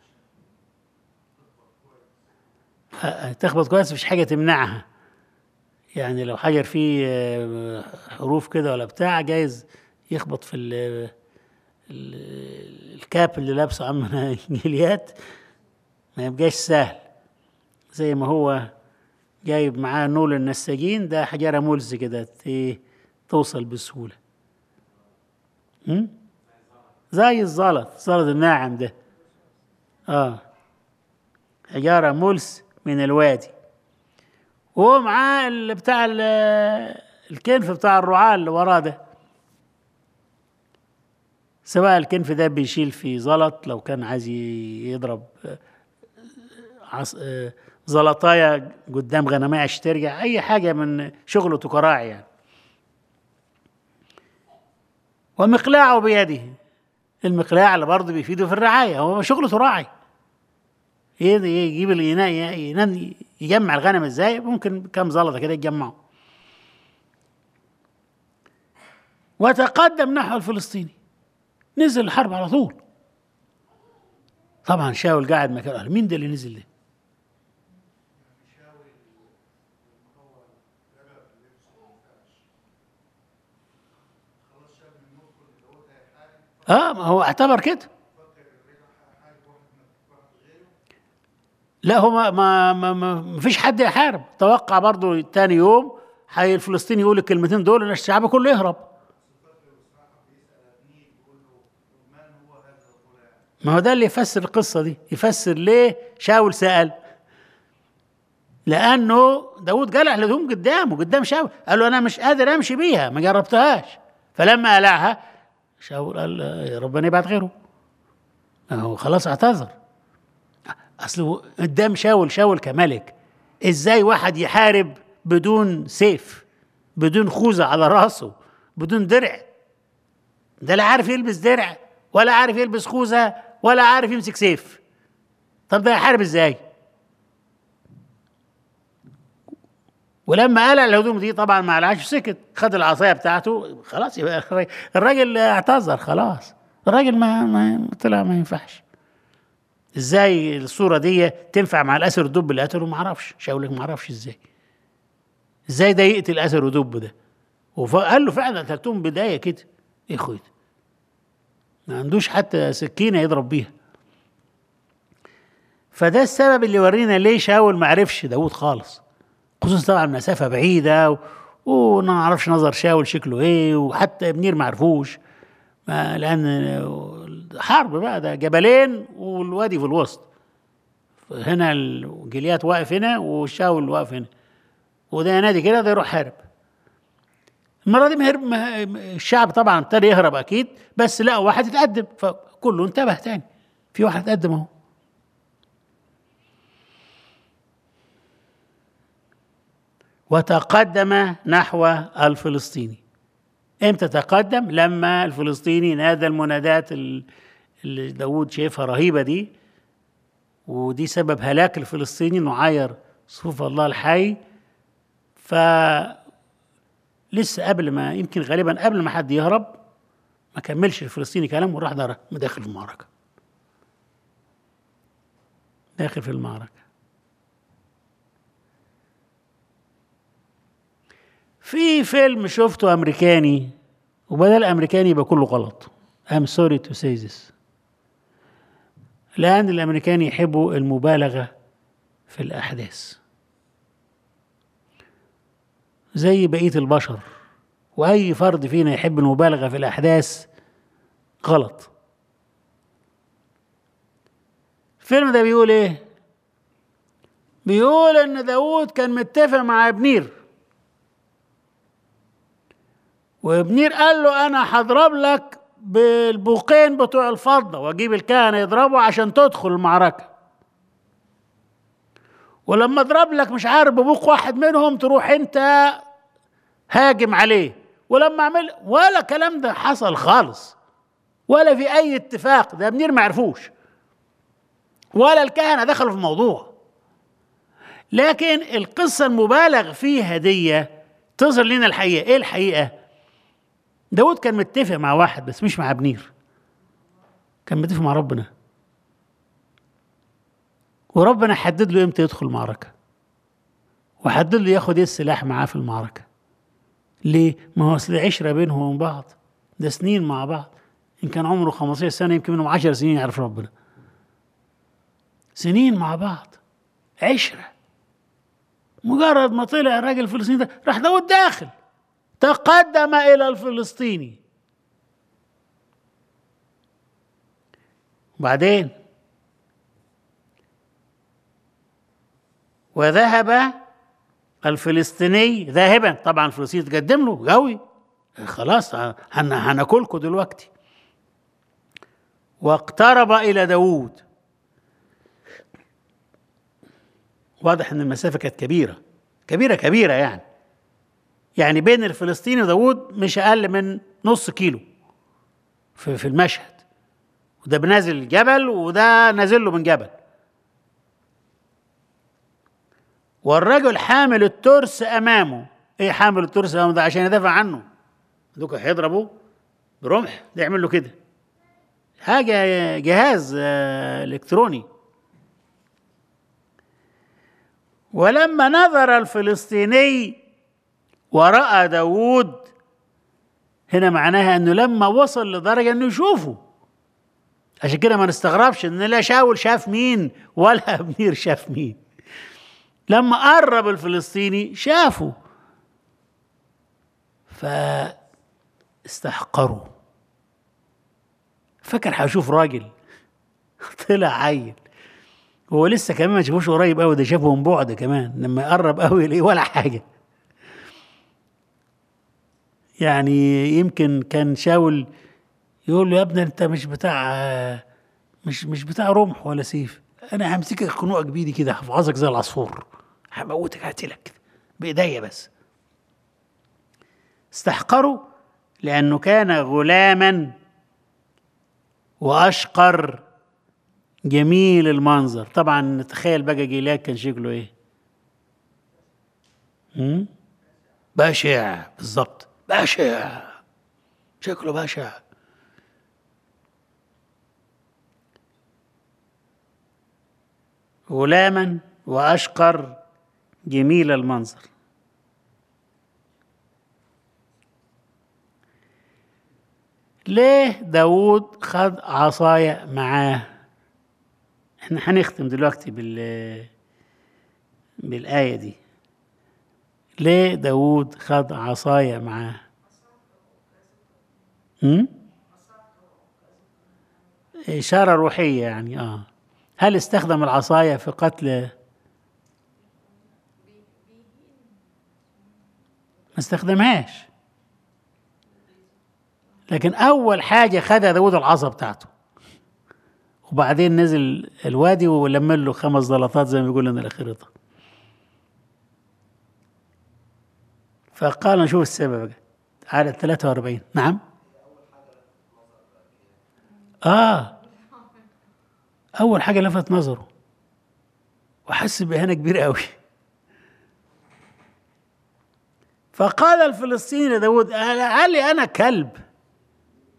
آه، تخبط كويس مفيش حاجه تمنعها يعني لو حجر فيه آه، حروف كده ولا بتاع جايز يخبط في ال ال- الكاب اللي لابسه عمنا جليات ما يبقاش سهل زي ما هو جايب معاه نول النساجين ده حجاره ملز كده ت- توصل بسهوله هم؟ زي الزلط الزلط الناعم ده اه حجاره ملس من الوادي وهو معاه اللي بتاع ال- الكنف بتاع الرعاة اللي وراه ده سواء الكنف ده بيشيل في زلط لو كان عايز ي- يضرب آه، عص... آه، زلطايه قدام غنمية عشان ترجع اي حاجه من شغله كراعي يعني ومقلاعه بيده المقلاع اللي برضه بيفيده في الرعايه هو شغله راعي ي- يجيب الإناء ي- ينام- يجمع الغنم ازاي ممكن كم زلطه كده يتجمعوا وتقدم نحو الفلسطيني نزل الحرب على طول طبعا شاول قاعد مكانه قال مين ده اللي نزل ده اه ما هو اعتبر كده لا هو ما ما ما, ما, ما فيش حد يحارب توقع برضه تاني يوم حي الفلسطيني يقول الكلمتين دول ان الشعب كله يهرب ما هو ده اللي يفسر القصه دي يفسر ليه شاول سال لانه داود قلع الهدوم قدامه قدام شاول قال له انا مش قادر امشي بيها ما جربتهاش فلما قلعها شاول قال آه، ربنا يبعت غيره هو خلاص اعتذر اصل قدام شاول شاول كملك ازاي واحد يحارب بدون سيف بدون خوذه على راسه بدون درع ده لا عارف يلبس درع ولا عارف يلبس خوذه ولا عارف يمسك سيف طب ده يحارب ازاي ولما قلع الهدوم دي طبعا ما قلعش سكت خد العصايه بتاعته خلاص يبقى الراجل اعتذر خلاص الراجل ما, ما طلع ما ينفعش ازاي الصوره دي تنفع مع الاسر الدب اللي قتله ما اعرفش شاول ما اعرفش ازاي ازاي ده يقتل اسر ودب ده وقال له فعلا قتلتهم بدايه كده ايه خويت ما عندوش حتى سكينه يضرب بيها فده السبب اللي يورينا ليه شاول ما عرفش داود خالص خصوصا طبعا مسافه بعيده و... وما نعرفش نظر شاول شكله ايه وحتى ابنير ما عرفوش ما لان حرب بقى ده جبلين والوادي في الوسط هنا الجليات واقف هنا والشاول واقف هنا وده ينادي كده ده يروح حارب المره دي مهرب مه... الشعب طبعا ابتدى يهرب اكيد بس لقوا واحد يتقدم فكله انتبه تاني في واحد اتقدم اهو وتقدم نحو الفلسطيني امتى تقدم لما الفلسطيني نادى المنادات اللي داود شايفها رهيبه دي ودي سبب هلاك الفلسطيني انه عاير صفوف الله الحي ف لسه قبل ما يمكن غالبا قبل ما حد يهرب ما كملش الفلسطيني كلام وراح دار داخل في المعركه داخل في المعركة في فيلم شفته أمريكاني وبدل أمريكاني يبقى كله غلط I'm sorry to say this لأن الأمريكان يحبوا المبالغة في الأحداث زي بقية البشر وأي فرد فينا يحب المبالغة في الأحداث غلط الفيلم ده بيقول إيه؟ بيقول إن داوود كان متفق مع ابنير وابنير قال له أنا هضرب لك بالبوقين بتوع الفضة وأجيب الكهنة يضربوا عشان تدخل المعركة ولما اضرب لك مش عارف ببوق واحد منهم تروح انت هاجم عليه ولما اعمل ولا كلام ده حصل خالص ولا في اي اتفاق ده منير ما عرفوش ولا الكهنه دخلوا في الموضوع لكن القصه المبالغ فيها دي تظهر لنا الحقيقه ايه الحقيقه داود كان متفق مع واحد بس مش مع ابنير كان متفق مع ربنا وربنا حدد له امتى يدخل المعركه وحدد له ياخد ايه السلاح معاه في المعركه ليه؟ ما هو اصل عشره بينهم وبين بعض ده سنين مع بعض ان كان عمره 15 سنه يمكن منهم 10 سنين يعرف ربنا سنين مع بعض عشره مجرد ما طلع الراجل الفلسطيني ده راح داود داخل تقدم الى الفلسطيني وبعدين وذهب الفلسطيني ذاهبا طبعا الفلسطيني تقدم له قوي خلاص هناكلكم دلوقتي واقترب الى داوود واضح ان المسافه كانت كبيره كبيره كبيره يعني يعني بين الفلسطيني وداوود مش اقل من نص كيلو في, في المشهد وده بنازل جبل وده نازل له من جبل والرجل حامل الترس امامه ايه حامل الترس امامه ده عشان يدافع عنه دوك هيضربه برمح ده يعمل له كده حاجه جهاز الكتروني ولما نظر الفلسطيني وراى داوود هنا معناها انه لما وصل لدرجه انه يشوفه عشان كده ما نستغربش ان لا شاول شاف مين ولا ابنير شاف مين لما قرب الفلسطيني شافوا فاستحقروا فكر هشوف راجل طلع عيل هو لسه كمان ما شافوش قريب قوي ده شافه من بعد كمان لما يقرب قوي يلاقيه ولا حاجه يعني يمكن كان شاول يقول له يا ابني انت مش بتاع مش مش بتاع رمح ولا سيف انا همسكك خنوقك بايدي كده هحفظك زي العصفور هموتك هقتلك كده بايديا بس استحقروا لانه كان غلاما واشقر جميل المنظر طبعا نتخيل بقى جيلاد كان شكله ايه هم؟ بشع بالظبط بشع شكله بشع غلاما واشقر جميل المنظر ليه داود خد عصاية معاه احنا هنختم دلوقتي بال بالآية دي ليه داود خد عصاية معاه هم؟ إشارة روحية يعني آه هل استخدم العصاية في قتل ما استخدمهاش لكن أول حاجة خدها داود العصا بتاعته وبعدين نزل الوادي ولم له خمس زلطات زي ما بيقول لنا الأخرطة فقال نشوف السبب بقى عدد 43 نعم آه أول حاجة لفت نظره وحس بإهانة كبيرة أوي فقال الفلسطيني لداود قال لي أنا كلب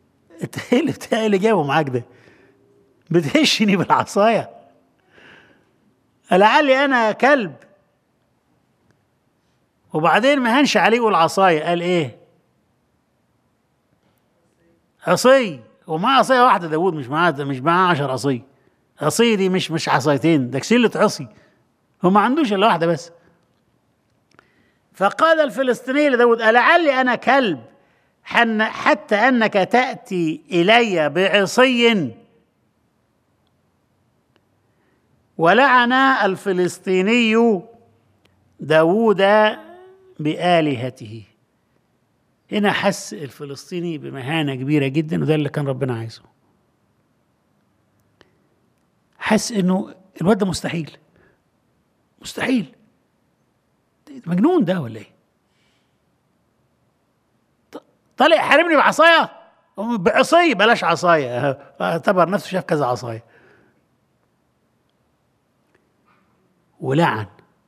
انت ايه اللي بتاع اللي جابه معاك ده بتهشني بالعصايه لعلي انا كلب وبعدين ما هنش عليه يقول عصايه قال ايه عصي ومعاه عصايه واحده داوود مش معاه مش معاه 10 عصي عصي دي مش مش عصايتين ده كسيلة عصي هو ما عندوش الا واحده بس فقال الفلسطيني لداود ألعلي أنا كلب حن حتى أنك تأتي إلي بعصي ولعن الفلسطيني داود بآلهته هنا حس الفلسطيني بمهانة كبيرة جدا وده اللي كان ربنا عايزه حس انه الواد ده مستحيل مستحيل مجنون ده ولا ايه طالع يحاربني بعصايه بعصي بلاش عصايه اعتبر نفسه شاف كذا عصايه ولعن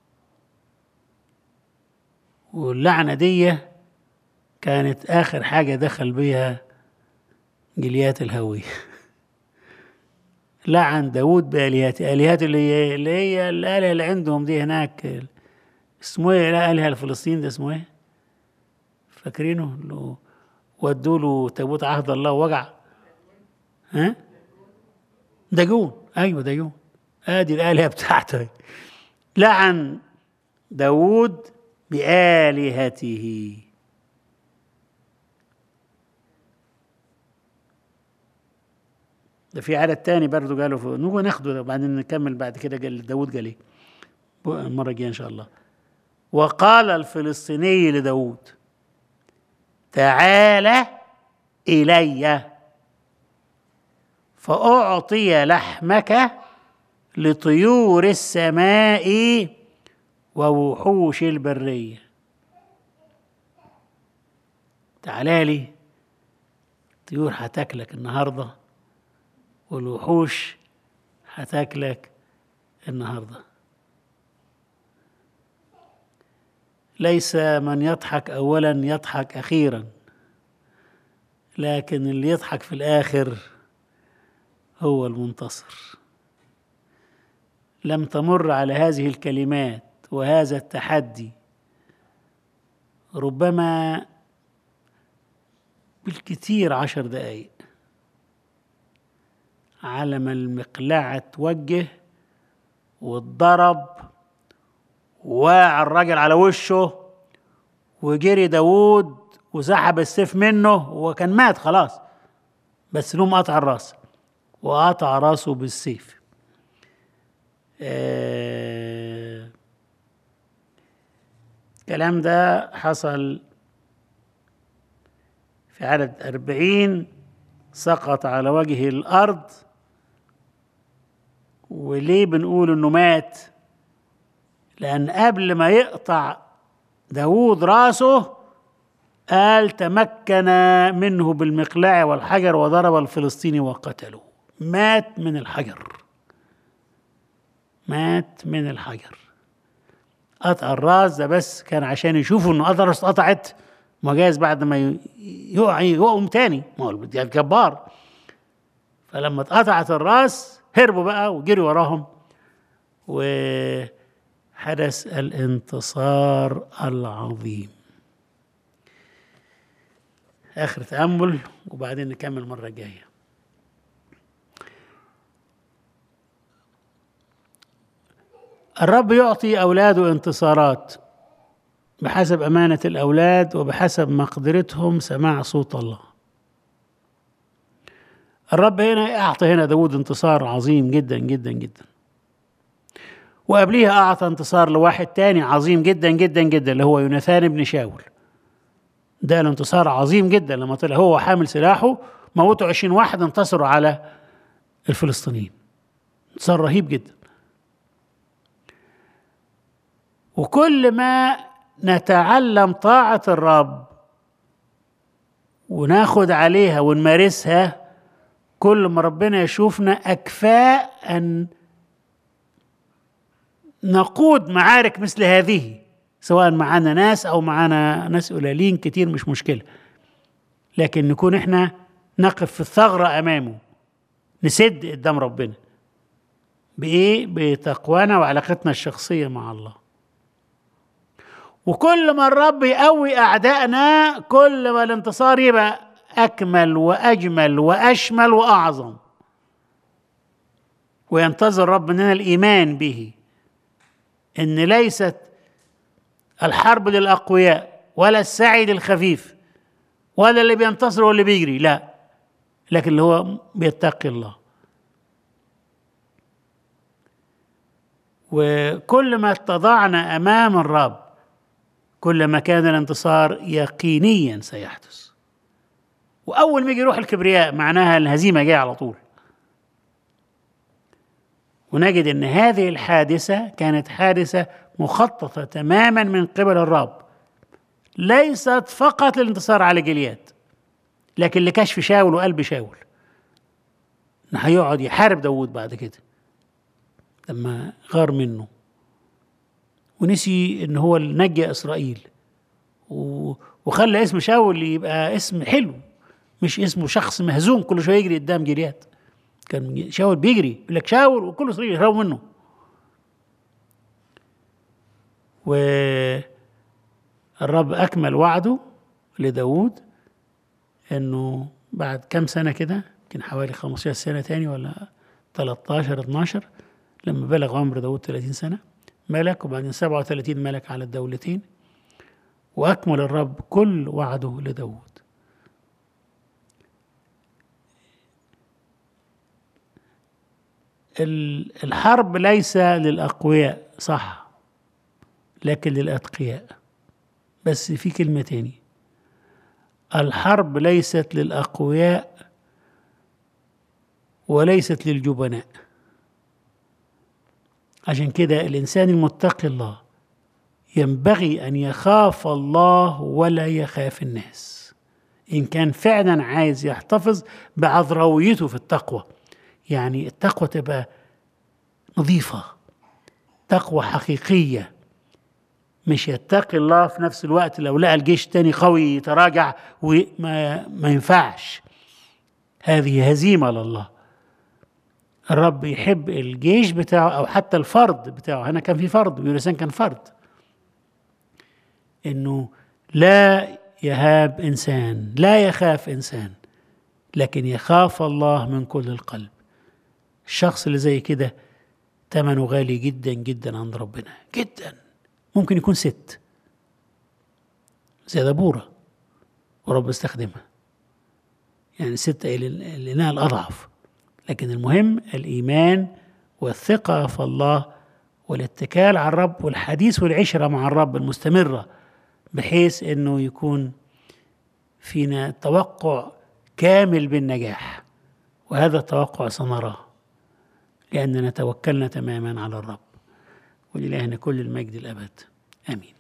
واللعنه دي كانت اخر حاجه دخل بيها جليات الهويه لعن داود بآلهات آلهات اللي هي اللي هي الآلهة اللي عندهم دي هناك اسمه ايه لا آلهة الفلسطين ده اسمه ايه فاكرينه اللي ودوا له تابوت عهد الله وجع ها داجون ايوه داجون ادي الآلهة بتاعته لعن داود بآلهته ده في عدد تاني برضه قالوا في نبغى ناخده وبعدين نكمل بعد كده قال داود قال ايه المرة الجاية إن شاء الله وقال الفلسطيني لداود تعال إلي فأعطي لحمك لطيور السماء ووحوش البرية تعالى لي طيور هتاكلك النهارده والوحوش هتاكلك النهارده ليس من يضحك اولا يضحك اخيرا لكن اللي يضحك في الاخر هو المنتصر لم تمر على هذه الكلمات وهذا التحدي ربما بالكثير عشر دقائق على ما المقلاعة توجه واتضرب وقع الراجل على وشه وجري داوود وسحب السيف منه وكان مات خلاص بس لهم قطع الراس وقطع راسه بالسيف آه الكلام ده حصل في عدد أربعين سقط على وجه الأرض وليه بنقول انه مات لان قبل ما يقطع داوود راسه قال تمكن منه بالمقلاع والحجر وضرب الفلسطيني وقتله مات من الحجر مات من الحجر قطع الراس ده بس كان عشان يشوفوا انه قطع راس اتقطعت ما جايز بعد ما يقع يقوم تاني ما هو جبار فلما اتقطعت الراس هربوا بقى وجري وراهم وحدث الانتصار العظيم آخر تأمل وبعدين نكمل المرة الجاية الرب يعطي أولاده انتصارات بحسب أمانة الأولاد وبحسب مقدرتهم سماع صوت الله الرب هنا أعطى هنا داود انتصار عظيم جدا جدا جدا وقبليها أعطى انتصار لواحد تاني عظيم جدا جدا جدا اللي هو يوناثان بن شاول ده الانتصار عظيم جدا لما طلع هو حامل سلاحه موتوا عشرين واحد انتصروا على الفلسطينيين انتصار رهيب جدا وكل ما نتعلم طاعة الرب وناخد عليها ونمارسها كل ما ربنا يشوفنا أكفاء أن نقود معارك مثل هذه سواء معانا ناس أو معانا ناس قليلين كتير مش مشكلة لكن نكون احنا نقف في الثغرة أمامه نسد قدام ربنا بايه بتقوانا وعلاقتنا الشخصيه مع الله وكل ما الرب يقوي اعدائنا كل ما الانتصار يبقى اكمل واجمل واشمل واعظم وينتظر الرب مننا الايمان به ان ليست الحرب للاقوياء ولا السعي للخفيف ولا اللي بينتصر واللي بيجري لا لكن اللي هو بيتقي الله وكل ما اتضعنا امام الرب كل ما كان الانتصار يقينيا سيحدث واول ما يجي يروح الكبرياء معناها الهزيمه جايه على طول ونجد ان هذه الحادثه كانت حادثه مخططه تماما من قبل الرب ليست فقط للانتصار على جليات لكن لكشف شاول وقلب شاول انه هيقعد يحارب داوود بعد كده لما غار منه ونسي ان هو اللي نجى اسرائيل و... وخلى اسم شاول يبقى اسم حلو مش اسمه شخص مهزوم كل شويه يجري قدام جريات كان شاول بيجري يقول لك شاول وكل اسرائيل يهربوا منه والرب اكمل وعده لداود انه بعد كم سنه كده يمكن حوالي 15 سنه تاني ولا 13 12 لما بلغ عمر داود 30 سنه ملك وبعدين 37 ملك على الدولتين واكمل الرب كل وعده لداود الحرب ليس للاقوياء صح لكن للاتقياء بس في كلمه تاني الحرب ليست للاقوياء وليست للجبناء عشان كده الانسان المتقي الله ينبغي ان يخاف الله ولا يخاف الناس ان كان فعلا عايز يحتفظ بعذرويته في التقوى يعني التقوى تبقى نظيفه تقوى حقيقيه مش يتقي الله في نفس الوقت لو لقى الجيش تاني قوي يتراجع وما ما ينفعش هذه هزيمه لله الرب يحب الجيش بتاعه او حتى الفرد بتاعه هنا كان في فرد يونسان كان فرد انه لا يهاب انسان لا يخاف انسان لكن يخاف الله من كل القلب الشخص اللي زي كده ثمنه غالي جدا جدا عند ربنا جدا ممكن يكون ست زي دبورة ورب استخدمها يعني الست لأنها الأضعف لكن المهم الإيمان والثقة في الله والاتكال على الرب والحديث والعشرة مع الرب المستمرة بحيث أنه يكون فينا توقع كامل بالنجاح وهذا التوقع سنراه لأننا توكلنا تماما على الرب ولإلهنا كل المجد الأبد آمين